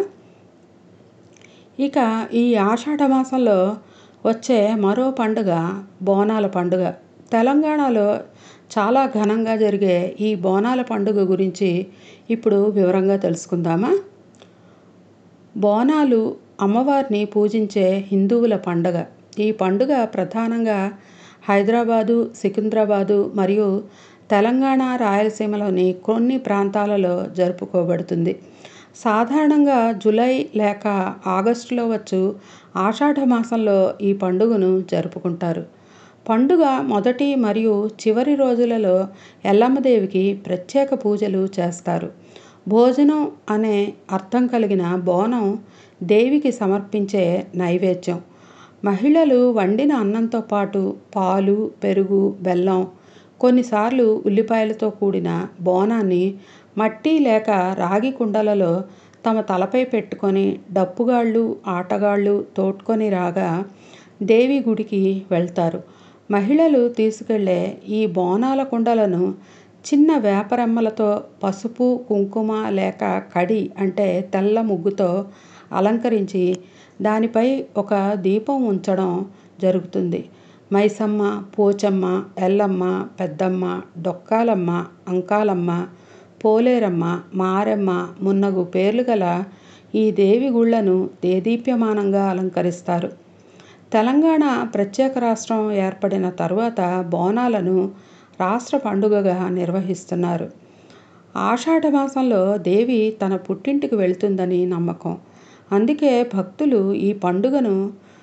ఇక ఈ ఆషాఢ మాసంలో వచ్చే మరో పండుగ బోనాల పండుగ తెలంగాణలో చాలా ఘనంగా జరిగే ఈ బోనాల పండుగ గురించి ఇప్పుడు వివరంగా తెలుసుకుందామా బోనాలు అమ్మవారిని పూజించే హిందువుల పండుగ ఈ పండుగ ప్రధానంగా హైదరాబాదు సికింద్రాబాదు మరియు తెలంగాణ రాయలసీమలోని కొన్ని ప్రాంతాలలో జరుపుకోబడుతుంది సాధారణంగా జూలై లేక ఆగస్టులో వచ్చు ఆషాఢ మాసంలో ఈ పండుగను జరుపుకుంటారు పండుగ మొదటి మరియు చివరి రోజులలో ఎల్లమ్మదేవికి ప్రత్యేక పూజలు చేస్తారు భోజనం అనే అర్థం కలిగిన బోనం దేవికి సమర్పించే నైవేద్యం మహిళలు వండిన అన్నంతో పాటు పాలు పెరుగు బెల్లం కొన్నిసార్లు ఉల్లిపాయలతో కూడిన బోనాన్ని మట్టి లేక రాగి కుండలలో తమ తలపై పెట్టుకొని డప్పుగాళ్ళు ఆటగాళ్ళు తోడ్కొని రాగా దేవి గుడికి వెళ్తారు మహిళలు తీసుకెళ్లే ఈ బోనాల కుండలను చిన్న వేపరెమ్మలతో పసుపు కుంకుమ లేక కడి అంటే తెల్ల ముగ్గుతో అలంకరించి దానిపై ఒక దీపం ఉంచడం జరుగుతుంది మైసమ్మ పోచమ్మ ఎల్లమ్మ పెద్దమ్మ డొక్కాలమ్మ అంకాలమ్మ పోలేరమ్మ మారెమ్మ మున్నగు పేర్లు గల ఈ దేవి గుళ్లను దేదీప్యమానంగా అలంకరిస్తారు తెలంగాణ ప్రత్యేక రాష్ట్రం ఏర్పడిన తరువాత బోనాలను రాష్ట్ర పండుగగా నిర్వహిస్తున్నారు ఆషాఢ మాసంలో దేవి తన పుట్టింటికి వెళ్తుందని నమ్మకం అందుకే భక్తులు ఈ పండుగను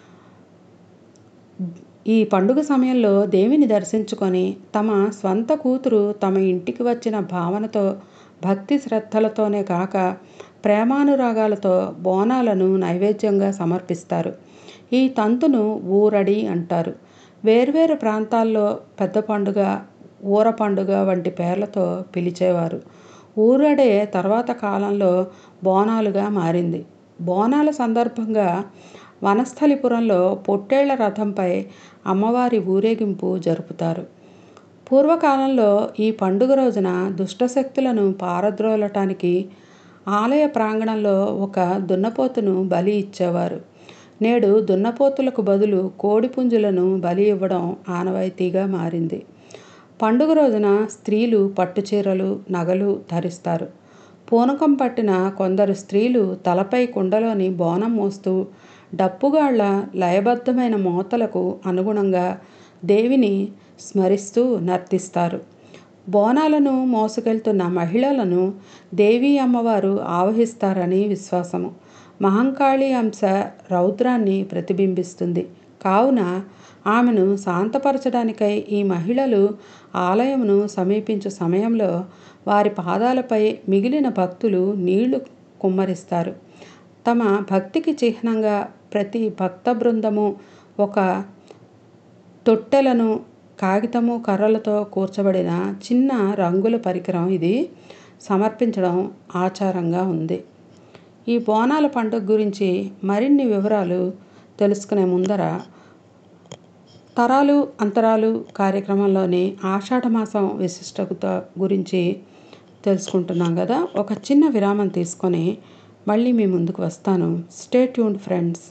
ఈ పండుగ సమయంలో దేవిని దర్శించుకొని తమ స్వంత కూతురు తమ ఇంటికి వచ్చిన భావనతో భక్తి శ్రద్ధలతోనే కాక ప్రేమానురాగాలతో బోనాలను నైవేద్యంగా సమర్పిస్తారు ఈ తంతును ఊరడి అంటారు వేర్వేరు ప్రాంతాల్లో పెద్ద పండుగ ఊర పండుగ వంటి పేర్లతో పిలిచేవారు ఊరడే తర్వాత కాలంలో బోనాలుగా మారింది బోనాల సందర్భంగా వనస్థలిపురంలో పొట్టేళ్ల రథంపై అమ్మవారి ఊరేగింపు జరుపుతారు పూర్వకాలంలో ఈ పండుగ రోజున దుష్టశక్తులను పారద్రోలటానికి ఆలయ ప్రాంగణంలో ఒక దున్నపోతును బలి ఇచ్చేవారు నేడు దున్నపోతులకు బదులు కోడిపుంజులను బలి ఇవ్వడం ఆనవాయితీగా మారింది పండుగ రోజున స్త్రీలు పట్టుచీరలు నగలు ధరిస్తారు పూనకం పట్టిన కొందరు స్త్రీలు తలపై కుండలోని బోనం మోస్తూ డప్పుగాళ్ల లయబద్ధమైన మోతలకు అనుగుణంగా దేవిని స్మరిస్తూ నర్తిస్తారు బోనాలను మోసుకెళ్తున్న మహిళలను దేవీ అమ్మవారు ఆవహిస్తారని విశ్వాసము మహంకాళి అంశ రౌద్రాన్ని ప్రతిబింబిస్తుంది కావున ఆమెను శాంతపరచడానికై ఈ మహిళలు ఆలయమును సమీపించు సమయంలో వారి పాదాలపై మిగిలిన భక్తులు నీళ్లు కుమ్మరిస్తారు తమ భక్తికి చిహ్నంగా ప్రతి భక్త బృందము ఒక తొట్టెలను కాగితము కర్రలతో కూర్చబడిన చిన్న రంగుల పరికరం ఇది సమర్పించడం ఆచారంగా ఉంది ఈ బోనాల పండుగ గురించి మరిన్ని వివరాలు తెలుసుకునే ముందర తరాలు అంతరాలు కార్యక్రమంలోని ఆషాఢ మాసం విశిష్టత గురించి తెలుసుకుంటున్నాం కదా ఒక చిన్న విరామం తీసుకొని మళ్ళీ మీ ముందుకు వస్తాను స్టే ట్యూన్డ్ ఫ్రెండ్స్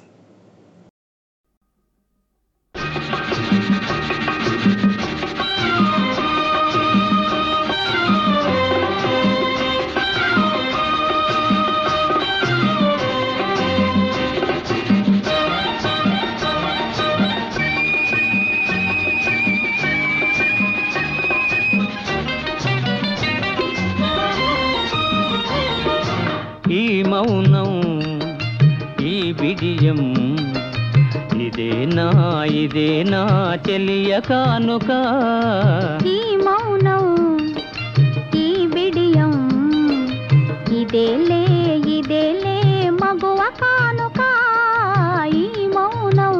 ఈ మౌనం ఈ బిడియం ఇదేనా ఇదేనా చెలియ కానుక ఈ మౌనం ఈ బిడియం ఇదేలే ఇదేలే మగువ కానుక ఈ మౌనం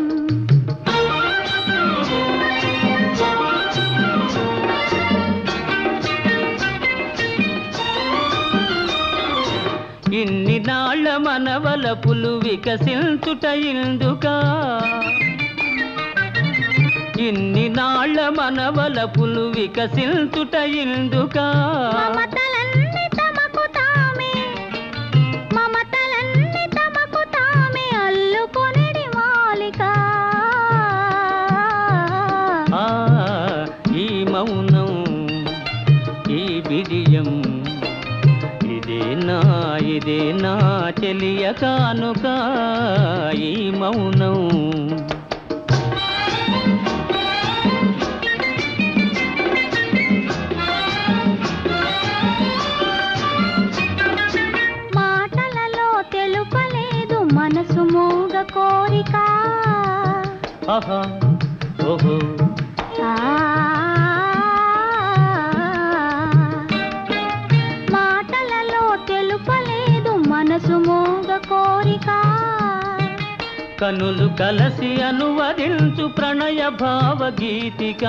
ఇన్ని నాళ్ళ మనవల పులు వికసించుట ఇందుకా ఇన్ని నాళ్ళ మనవల పులు వికసించుట ఇందుకా మమతలన్నీ తమకు తామే మమతలన్నీ తమకు తామే అల్లుకొనిడి మాలిక ఆ ఈ మౌనం ఈ బిడియం ఇదేనా ఇదేనా చెలియ కానుక ఈ మౌనం మాటలలో తెలుపలేదు మనసు మూగ కోరిక ఆహా ఓహో ఆ మాటలలో తెలుపలేదు మనసు మూగ కోరిక కనులు కలసి అనువదించు ప్రణయ భావగీతిక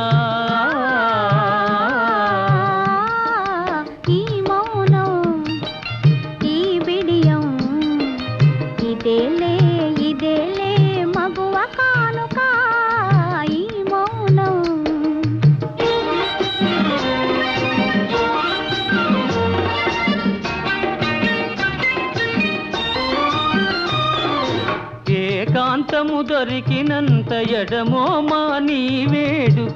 ఈ మౌనం ఈ బిడియం ఇదేలే ఇదేలే మగువ కానుక ఈ మౌనం ఏకాంతము దొరికినంత ఎడమో మా నీ వేడుక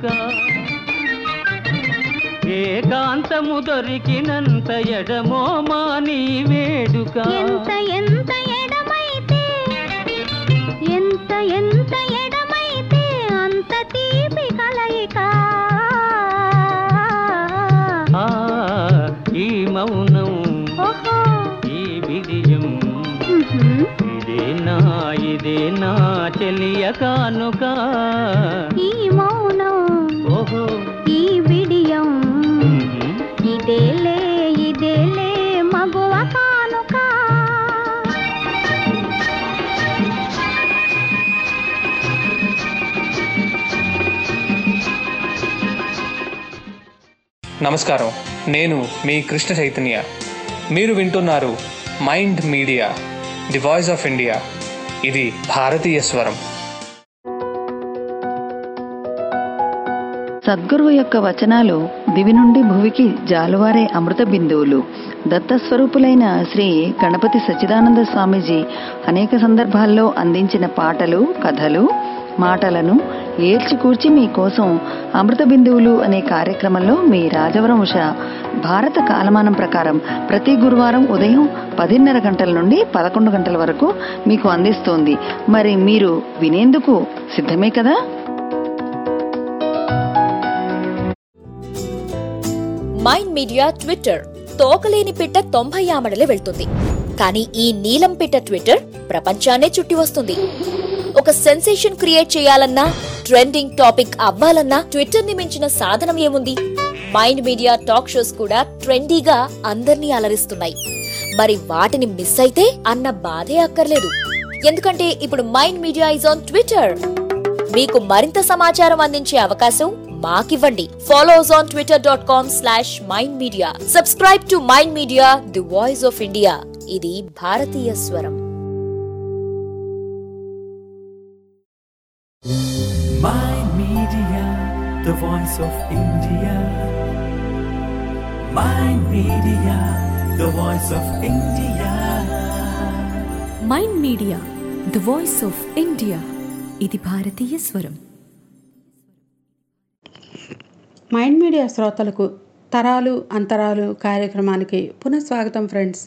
ఏకాంతము దొరికినంత ఎడమో మా నీ వేడుక ఎంత ఎంత ఎడమైతే ఎంత ఎంత ఎడమైతే అంత తీపి కలయిక ఆ ఈ మౌనం ఓహో ఈ విజయం ఉహుం. ఇదేనా ఇదేనా చెలియ కానుక ఈ మౌనం ఓహో ఈ బిడియం ఉహుం. ఇదేలే ఇదేలే మగువ కానుక నమస్కారం నేను మీ కృష్ణ చైతన్య మీరు వింటున్నారు mind media the voice of India ఇది భారతీయ స్వరం సద్గురువు యొక్క వచనాలు దివి నుండి భువికి జాలువారే అమృత బిందువులు దత్తస్వరూపులైన శ్రీ గణపతి సచ్చిదానంద స్వామీజీ అనేక సందర్భాల్లో అందించిన పాటలు కథలు మాటలను ఏల్చికూర్చి మీకోసం అమృత బిందువులు అనే కార్యక్రమంలో మీ రాజవరం ఉష భారత కాలమానం ప్రకారం ప్రతి గురువారం ఉదయం పదిన్నర గంటల నుండి పదకొండు గంటల వరకు మీకు అందిస్తోంది మరి మీరు వినేందుకు సిద్ధమే కదా మైండ్ మీడియా ట్విట్టర్ తోకలేని పిట్ట తొంభై ఆమడలే వెళ్తుంది కానీ ఈ నీలం పిట్ట ట్విట్టర్ ప్రపంచాన్నే చుట్టి వస్తుంది ఒక సెన్సేషన్ క్రియేట్ చేయాలన్నా ట్రెండింగ్ టాపిక్ అవ్వాలన్నా ట్విట్టర్ ని మించిన సాధనం ఏముంది మైండ్ మీడియా టాక్ షోస్ కూడా ట్రెండీగా అందర్నీ అలరిస్తున్నాయి మరి వాటిని మిస్ అయితే అన్న బాధే అక్కర్లేదు ఎందుకంటే ఇప్పుడు mind media is on Twitter మీకు మరింత సమాచారం అందించే అవకాశం మాకివ్వండి follow us on Twitter dot com slash mind media subscribe to mind media the voice of India ఇది భారతీయ స్వరం Mind Media, the voice of India. Mind Media, the voice of India. Mind media the voice of India ఇది భారతీయ స్వరం mind media శ్రోతలకు తరాలు అంతరాలు కార్యక్రమానికి పునఃస్వాగతం ఫ్రెండ్స్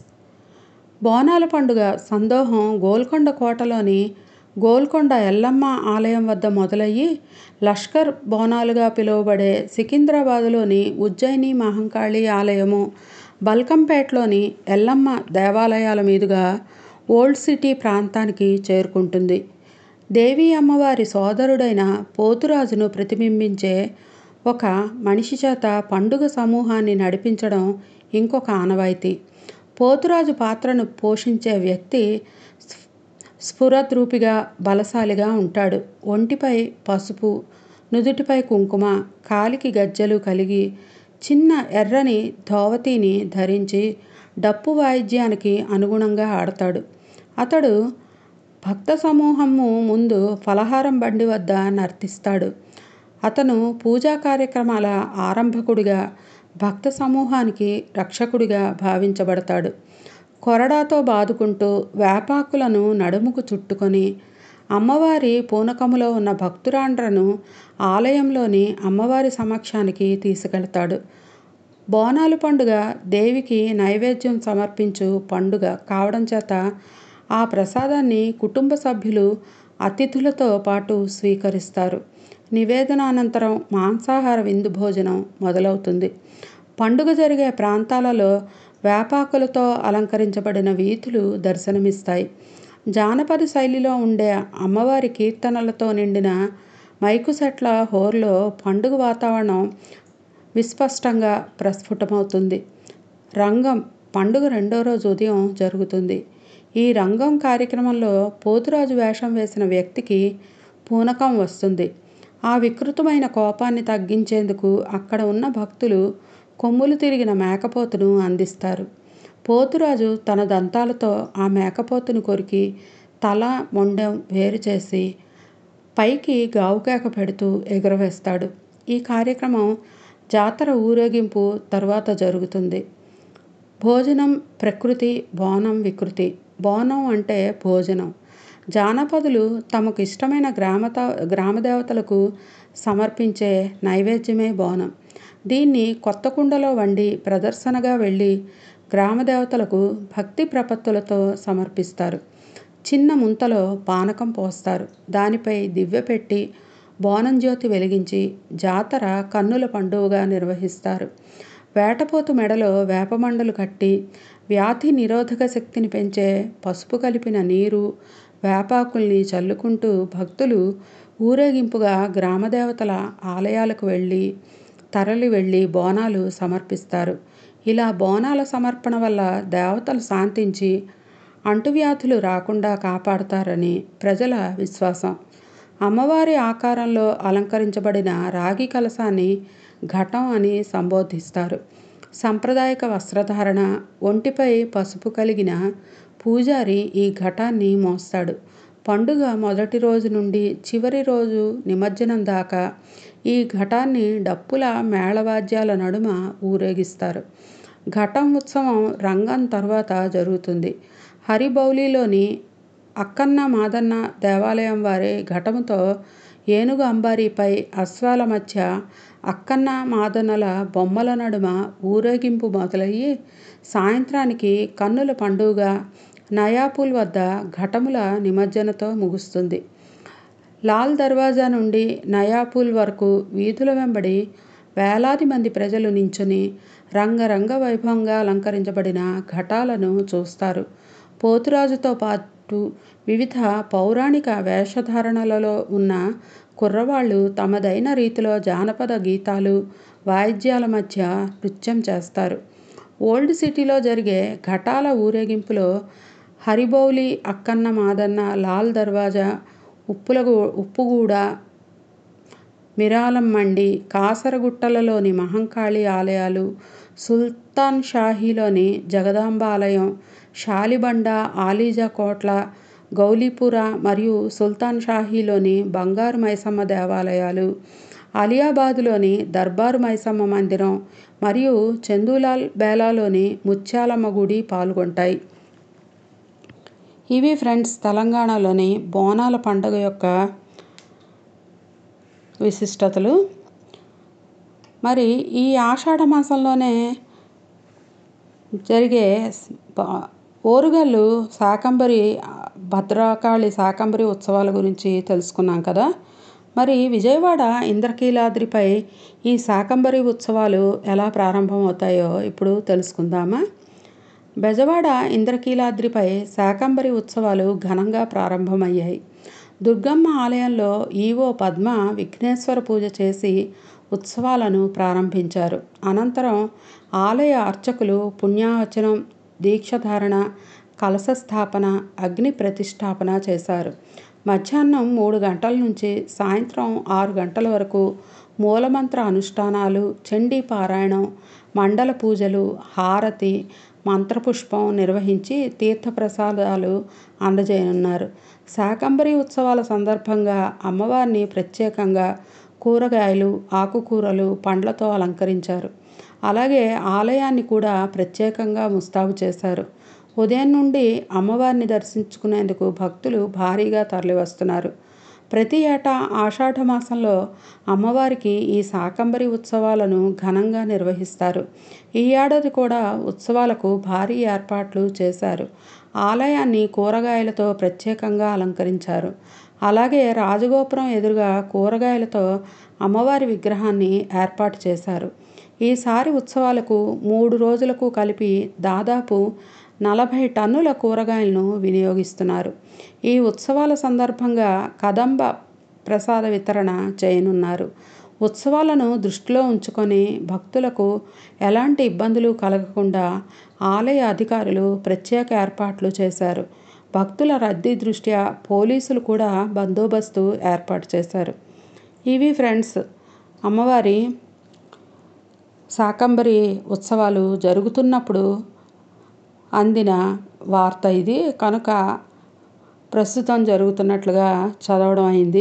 బోనాల పండుగ సందోహం గోల్కొండ కోటలోని గోల్కొండ ఎల్లమ్మ ఆలయం వద్ద మొదలయ్యి లష్కర్ బోనాలుగా పిలువబడే సికింద్రాబాదులోని ఉజ్జయిని మహంకాళి ఆలయము బల్కంపేటలోని ఎల్లమ్మ దేవాలయాల మీదుగా ఓల్డ్ సిటీ ప్రాంతానికి చేరుకుంటుంది దేవి అమ్మవారి సోదరుడైన పోతురాజును ప్రతిబింబించే ఒక మనిషి చేత పండుగ సమూహాన్ని నడిపించడం ఇంకొక ఆనవాయితీ పోతురాజు పాత్రను పోషించే వ్యక్తి స్ఫ- స్ఫురద్రూపిగా బలశాలిగా ఉంటాడు ఒంటిపై పసుపు నుదుటిపై కుంకుమ కాలికి గజ్జలు కలిగి చిన్న ఎర్రని ధోవతిని ధరించి డప్పు వాయిద్యానికి అనుగుణంగా ఆడతాడు అతడు భక్త సమూహము ముందు ఫలహారం బండి వద్ద నర్తిస్తాడు అతను పూజా కార్యక్రమాల ఆరంభకుడిగా భక్త సమూహానికి రక్షకుడిగా భావించబడతాడు కొరడాతో బాదుకుంటూ వేపాకులను నడుముకు చుట్టుకొని అమ్మవారి పూనకములో ఉన్న భక్తురాండ్రను ఆలయంలోని అమ్మవారి సమక్షానికి తీసుకెళ్తాడు బోనాలు పండుగ దేవికి నైవేద్యం సమర్పించు పండుగ కావడం చేత ఆ ప్రసాదాన్ని కుటుంబ సభ్యులు అతిథులతో పాటు స్వీకరిస్తారు నివేదనానంతరం మాంసాహార విందు భోజనం మొదలవుతుంది పండుగ జరిగే ప్రాంతాలలో వేపాకులతో అలంకరించబడిన వీధులు దర్శనమిస్తాయి జానపద శైలిలో ఉండే అమ్మవారి కీర్తనలతో నిండిన మైకు సెట్ల హోర్లో పండుగ వాతావరణం విస్పష్టంగా ప్రస్ఫుటమవుతుంది రంగం పండుగ రెండో రోజు ఉదయం జరుగుతుంది ఈ రంగం కార్యక్రమంలో పోతురాజు వేషం వేసిన వ్యక్తికి పూనకం వస్తుంది ఆ వికృతమైన కోపాన్ని తగ్గించేందుకు అక్కడ ఉన్న భక్తులు కొమ్ములు తిరిగిన మేకపోతును అందిస్తారు పోతురాజు తన దంతాలతో ఆ మేకపోతును కొరికి తల మొండెం వేరు చేసి పైకి గావుకేక పెడుతూ ఎగురవేస్తాడు ఈ కార్యక్రమం జాతర ఊరేగింపు తరువాత జరుగుతుంది భోజనం ప్రకృతి బోనం వికృతి బోనం అంటే భోజనం జానపదులు తమకు ఇష్టమైన గ్రామత గ్రామదేవతలకు సమర్పించే నైవేద్యమే బోనం దీన్ని కొత్త కుండలో వండి ప్రదర్శనగా వెళ్ళి గ్రామదేవతలకు భక్తి ప్రపత్తులతో సమర్పిస్తారు చిన్న ముంతలో పానకం పోస్తారు దానిపై దివ్య పెట్టి బోనం జ్యోతి వెలిగించి జాతర కన్నుల పండుగగా నిర్వహిస్తారు వేటపోతు మెడలో వేపమండలు కట్టి వ్యాధి నిరోధక శక్తిని పెంచే పసుపు కలిపిన నీరు వేపాకుల్ని చల్లుకుంటూ భక్తులు ఊరేగింపుగా గ్రామదేవతల ఆలయాలకు వెళ్ళి తరలి వెళ్ళి బోనాలు సమర్పిస్తారు ఇలా బోనాల సమర్పణ వల్ల దేవతలు శాంతించి అంటువ్యాధులు రాకుండా కాపాడతారని ప్రజల విశ్వాసం అమ్మవారి ఆకారంలో అలంకరించబడిన రాగి కలశాన్ని ఘటం అని సంబోధిస్తారు సాంప్రదాయక వస్త్రధారణ ఒంటిపై పసుపు కలిగిన పూజారి ఈ ఘటాన్ని మోస్తాడు పండుగ మొదటి రోజు నుండి చివరి రోజు నిమజ్జనం దాకా ఈ ఘటాన్ని డప్పుల మేళవాద్యాల నడుమ ఊరేగిస్తారు ఘటం ఉత్సవం రంగం తర్వాత జరుగుతుంది హరిబౌలిలోని అక్కన్న మాదన్న దేవాలయం వారి ఘటముతో ఏనుగు అంబారీపై అశ్వాల మధ్య అక్కన్న మాదన్నల బొమ్మల నడుమ ఊరేగింపు మొదలయ్యి సాయంత్రానికి కన్నుల పండుగ నయాపూల్ వద్ద ఘటముల నిమజ్జనతో ముగుస్తుంది లాల్ దర్వాజా నుండి నయాపూల్ వరకు వీధుల వెంబడి వేలాది మంది ప్రజలు నించుని రంగరంగ వైభవంగా అలంకరించబడిన ఘటాలను చూస్తారు పోతురాజుతో పాటు వివిధ పౌరాణిక వేషధారణలలో ఉన్న కుర్రవాళ్ళు తమదైన రీతిలో జానపద గీతాలు వాయిద్యాల మధ్య నృత్యం చేస్తారు ఓల్డ్ సిటీలో జరిగే ఘటాల ఊరేగింపులో హరిబౌలి అక్కన్న మాదన్న లాల్ దర్వాజా ఉప్పులగూ ఉప్పుగూడ మిరాలం మండి కాసరగుట్టలలోని మహంకాళి ఆలయాలు సుల్తాన్ షాహీలోని జగదాంబ ఆలయం షాలిబండ ఆలీజా కోట్ల గౌలీపుర మరియు సుల్తాన్ షాహీలోని బంగారు మైసమ్మ దేవాలయాలు అలియాబాదులోని దర్బారు మైసమ్మ మందిరం మరియు చందూలాల్ బేలాలోని ముత్యాలమ్మ గుడి పాల్గొంటాయి ఇవి ఫ్రెండ్స్ తెలంగాణలోని బోనాల పండుగ యొక్క విశిష్టతలు మరి ఈ ఆషాఢ మాసంలోనే జరిగే ప- ఓరుగల్లు శాకంబరి భద్రకాళి శాకంబరి ఉత్సవాల గురించి తెలుసుకున్నాం కదా మరి విజయవాడ ఇంద్రకీలాద్రిపై ఈ శాకంబరి ఉత్సవాలు ఎలా ప్రారంభమవుతాయో ఇప్పుడు తెలుసుకుందామా బెజవాడ ఇంద్రకీలాద్రిపై శాకంబరి ఉత్సవాలు ఘనంగా ప్రారంభమయ్యాయి దుర్గమ్మ ఆలయంలో ఈవో పద్మ విఘ్నేశ్వర పూజ చేసి ఉత్సవాలను ప్రారంభించారు అనంతరం ఆలయ అర్చకులు పుణ్యావచనం దీక్షధారణ కలశ స్థాపన అగ్ని ప్రతిష్టాపన చేశారు మధ్యాహ్నం మూడు గంటల నుంచి సాయంత్రం ఆరు గంటల వరకు మూలమంత్ర అనుష్ఠానాలు చండీ పారాయణం మండల పూజలు హారతి మంత్రపుష్పం నిర్వహించి తీర్థప్రసాదాలు అందజేయనున్నారు శాకంబరి ఉత్సవాల సందర్భంగా అమ్మవారిని ప్రత్యేకంగా కూరగాయలు ఆకుకూరలు పండ్లతో అలంకరించారు అలాగే ఆలయాన్ని కూడా ప్రత్యేకంగా ముస్తాబు చేశారు ఉదయం నుండి అమ్మవారిని దర్శించుకునేందుకు భక్తులు భారీగా తరలివస్తున్నారు ప్రతి ఏటా ఆషాఢ మాసంలో అమ్మవారికి ఈ శాకంబరి ఉత్సవాలను ఘనంగా నిర్వహిస్తారు ఈ ఏడాది కూడా ఉత్సవాలకు భారీ ఏర్పాట్లు చేశారు ఆలయాన్ని కూరగాయలతో ప్రత్యేకంగా అలంకరించారు అలాగే రాజగోపురం ఎదురుగా కూరగాయలతో అమ్మవారి విగ్రహాన్ని ఏర్పాటు చేశారు ఈసారి ఉత్సవాలకు మూడు రోజులకు కలిపి దాదాపు నలభై టన్నుల కూరగాయలను వినియోగిస్తున్నారు ఈ ఉత్సవాల సందర్భంగా కదంబ ప్రసాద వితరణ చేయనున్నారు ఉత్సవాలను దృష్టిలో ఉంచుకొని భక్తులకు ఎలాంటి ఇబ్బందులు కలగకుండా ఆలయ అధికారులు ప్రత్యేక ఏర్పాట్లు చేశారు భక్తుల రద్దీ దృష్ట్యా పోలీసులు కూడా బందోబస్తు ఏర్పాటు చేశారు ఇవి ఫ్రెండ్స్ అమ్మవారి శాకంబరి ఉత్సవాలు జరుగుతున్నప్పుడు అందిన వార్త ఇది కనుక ప్రస్తుతం జరుగుతున్నట్లుగా చదవడం అయింది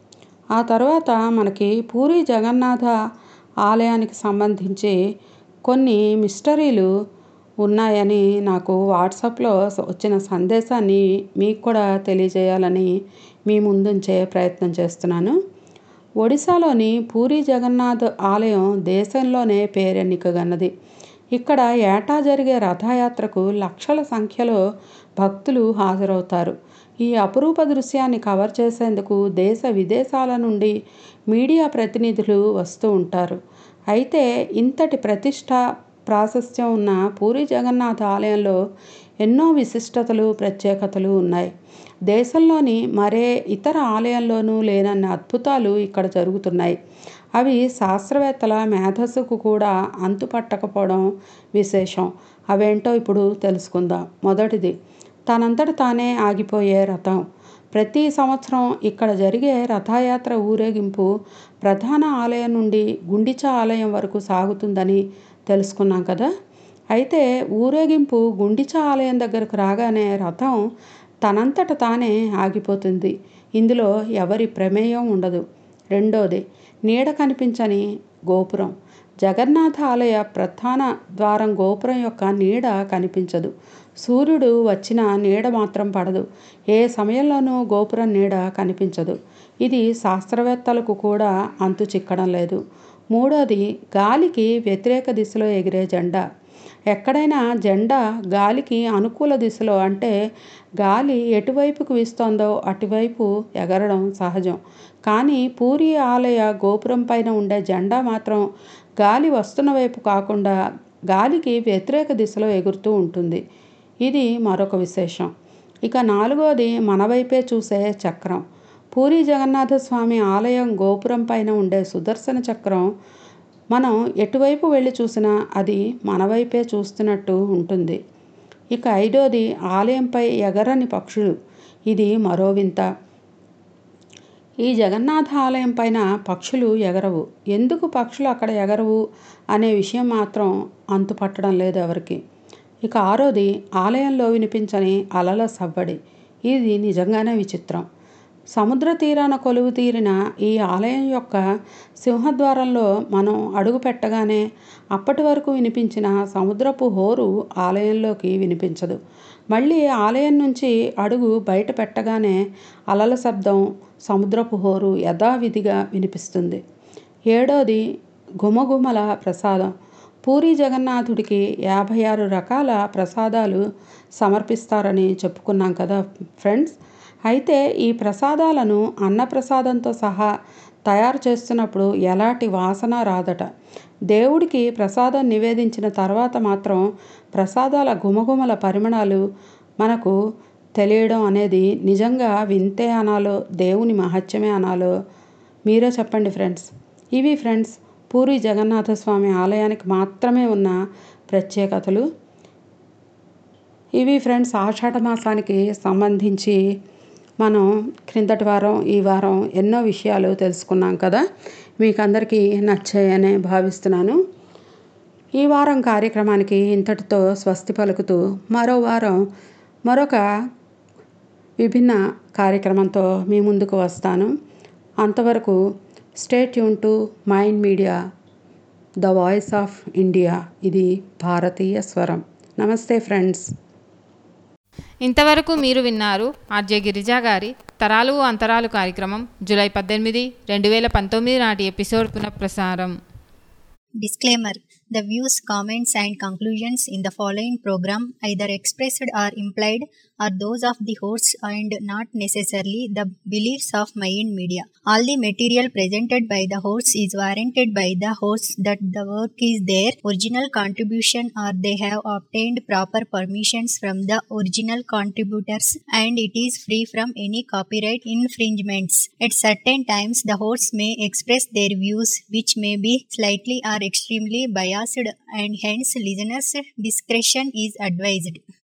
ఆ తర్వాత మనకి పూరి జగన్నాథ ఆలయానికి సంబంధించి కొన్ని మిస్టరీలు ఉన్నాయని నాకు వాట్సాప్లో వచ్చిన సందేశాన్ని మీకు కూడా తెలియజేయాలని మీ ముందుంచే ప్రయత్నం చేస్తున్నాను ఒడిశాలోని పూరి జగన్నాథ్ ఆలయం దేశంలోనే పేరెన్నికగన్నది ఇక్కడ ఏటా జరిగే రథయాత్రకు లక్షల సంఖ్యలో భక్తులు హాజరవుతారు ఈ అపురూప దృశ్యాన్ని కవర్ చేసేందుకు దేశ విదేశాల నుండి మీడియా ప్రతినిధులు వస్తూ ఉంటారు అయితే ఇంతటి ప్రతిష్ట ప్రాశస్త్యం ఉన్న పూరి జగన్నాథ ఆలయంలో ఎన్నో విశిష్టతలు ప్రత్యేకతలు ఉన్నాయి దేశంలోని మరే ఇతర ఆలయంలోనూ లేనన్న అద్భుతాలు ఇక్కడ జరుగుతున్నాయి అవి శాస్త్రవేత్తల మేధస్సుకు కూడా అంతుపట్టకపోవడం విశేషం అవేంటో ఇప్పుడు తెలుసుకుందాం మొదటిది తనంతట తానే ఆగిపోయే రథం ప్రతి సంవత్సరం ఇక్కడ జరిగే రథయాత్ర ఊరేగింపు ప్రధాన ఆలయం నుండి గుండిచా ఆలయం వరకు సాగుతుందని తెలుసుకున్నాం కదా అయితే ఊరేగింపు గుండిచా ఆలయం దగ్గరకు రాగానే రథం తనంతట తానే ఆగిపోతుంది ఇందులో ఎవరి ప్రమేయం ఉండదు రెండోది నీడ కనిపించని గోపురం జగన్నాథ ఆలయ ప్రధాన ద్వారం గోపురం యొక్క నీడ కనిపించదు సూర్యుడు వచ్చిన నీడ మాత్రం పడదు ఏ సమయంలోనూ గోపురం నీడ కనిపించదు ఇది శాస్త్రవేత్తలకు కూడా అంతు చిక్కడం లేదు మూడోది గాలికి వ్యతిరేక దిశలో ఎగిరే జెండా ఎక్కడైనా జెండా గాలికి అనుకూల దిశలో అంటే గాలి ఎటువైపుకు వీస్తోందో అటువైపు ఎగరడం సహజం కానీ పూరి ఆలయ గోపురం పైన ఉండే జెండా మాత్రం గాలి వస్తున్న వైపు కాకుండా గాలికి వ్యతిరేక దిశలో ఎగురుతూ ఉంటుంది ఇది మరొక విశేషం ఇక నాలుగోది మన వైపే చూసే చక్రం పూరి జగన్నాథ స్వామి ఆలయం గోపురం పైన ఉండే సుదర్శన చక్రం మనం ఎటువైపు వెళ్ళి చూసినా అది మన వైపే చూస్తున్నట్టు ఉంటుంది ఇక ఐదోది ఆలయంపై ఎగరని పక్షులు ఇది మరో వింత ఈ జగన్నాథ ఆలయం పైన పక్షులు ఎగరవు ఎందుకు పక్షులు అక్కడ ఎగరవు అనే విషయం మాత్రం అంతుపట్టడం లేదు ఎవరికి ఇక ఆరోది ఆలయంలో వినిపించని అలల సవ్వడి ఇది నిజంగానే విచిత్రం సముద్ర తీరాన కొలువు తీరిన ఈ ఆలయం యొక్క సింహద్వారంలో మనం అడుగు పెట్టగానే అప్పటి వరకు వినిపించిన సముద్రపు హోరు ఆలయంలోకి వినిపించదు మళ్ళీ ఆలయం నుంచి అడుగు బయట పెట్టగానే అలల శబ్దం సముద్రపు హోరు యథావిధిగా వినిపిస్తుంది ఏడోది గుమగుమల ప్రసాదం పూరి జగన్నాథుడికి యాభై ఆరు రకాల ప్రసాదాలు సమర్పిస్తారని చెప్పుకున్నాం కదా ఫ్రెండ్స్ అయితే ఈ ప్రసాదాలను అన్నప్రసాదంతో సహా తయారు చేస్తున్నప్పుడు ఎలాంటి వాసన రాదట దేవుడికి ప్రసాదం నివేదించిన తర్వాత మాత్రం ప్రసాదాల గుమగుమల పరిమాణాలు మనకు తెలియడం అనేది నిజంగా వింతే అనాలో దేవుని మహత్యమే అనాలో మీరే చెప్పండి ఫ్రెండ్స్ ఇవి ఫ్రెండ్స్ పూరి జగన్నాథ స్వామి ఆలయానికి మాత్రమే ఉన్న ప్రత్యేకతలు ఇవి ఫ్రెండ్స్ ఆషాఢ మాసానికి సంబంధించి మనం క్రిందటి వారం ఈ వారం ఎన్నో విషయాలు తెలుసుకున్నాం కదా మీకు అందరికీ నచ్చాయనే భావిస్తున్నాను ఈ వారం కార్యక్రమానికి ఇంతటితో స్వస్తి పలుకుతూ మరో వారం మరొక విభిన్న కార్యక్రమంతో మీ ముందుకు వస్తాను అంతవరకు స్టేట్ యూన్ to mind media the voice of India ఇది భారతీయ స్వరం నమస్తే ఫ్రెండ్స్ ఇంతవరకు మీరు విన్నారు ఆర్జే గిరిజా గారి తరాలు అంతరాలు కార్యక్రమం జూలై పద్దెనిమిది రెండు వేల పంతొమ్మిది నాటి ఎపిసోడ్ పునఃప్రసారం Disclaimer The views, comments, and conclusions in the following program, either expressed or implied, are those of the hosts and not necessarily the beliefs of Mayan Media. All the material presented by the hosts is warranted by the hosts that the work is their original contribution or they have obtained proper permissions from the original contributors and it is free from any copyright infringements. At certain times, the hosts may express their views which may be slightly or extremely biased and hence listeners' discretion is advised.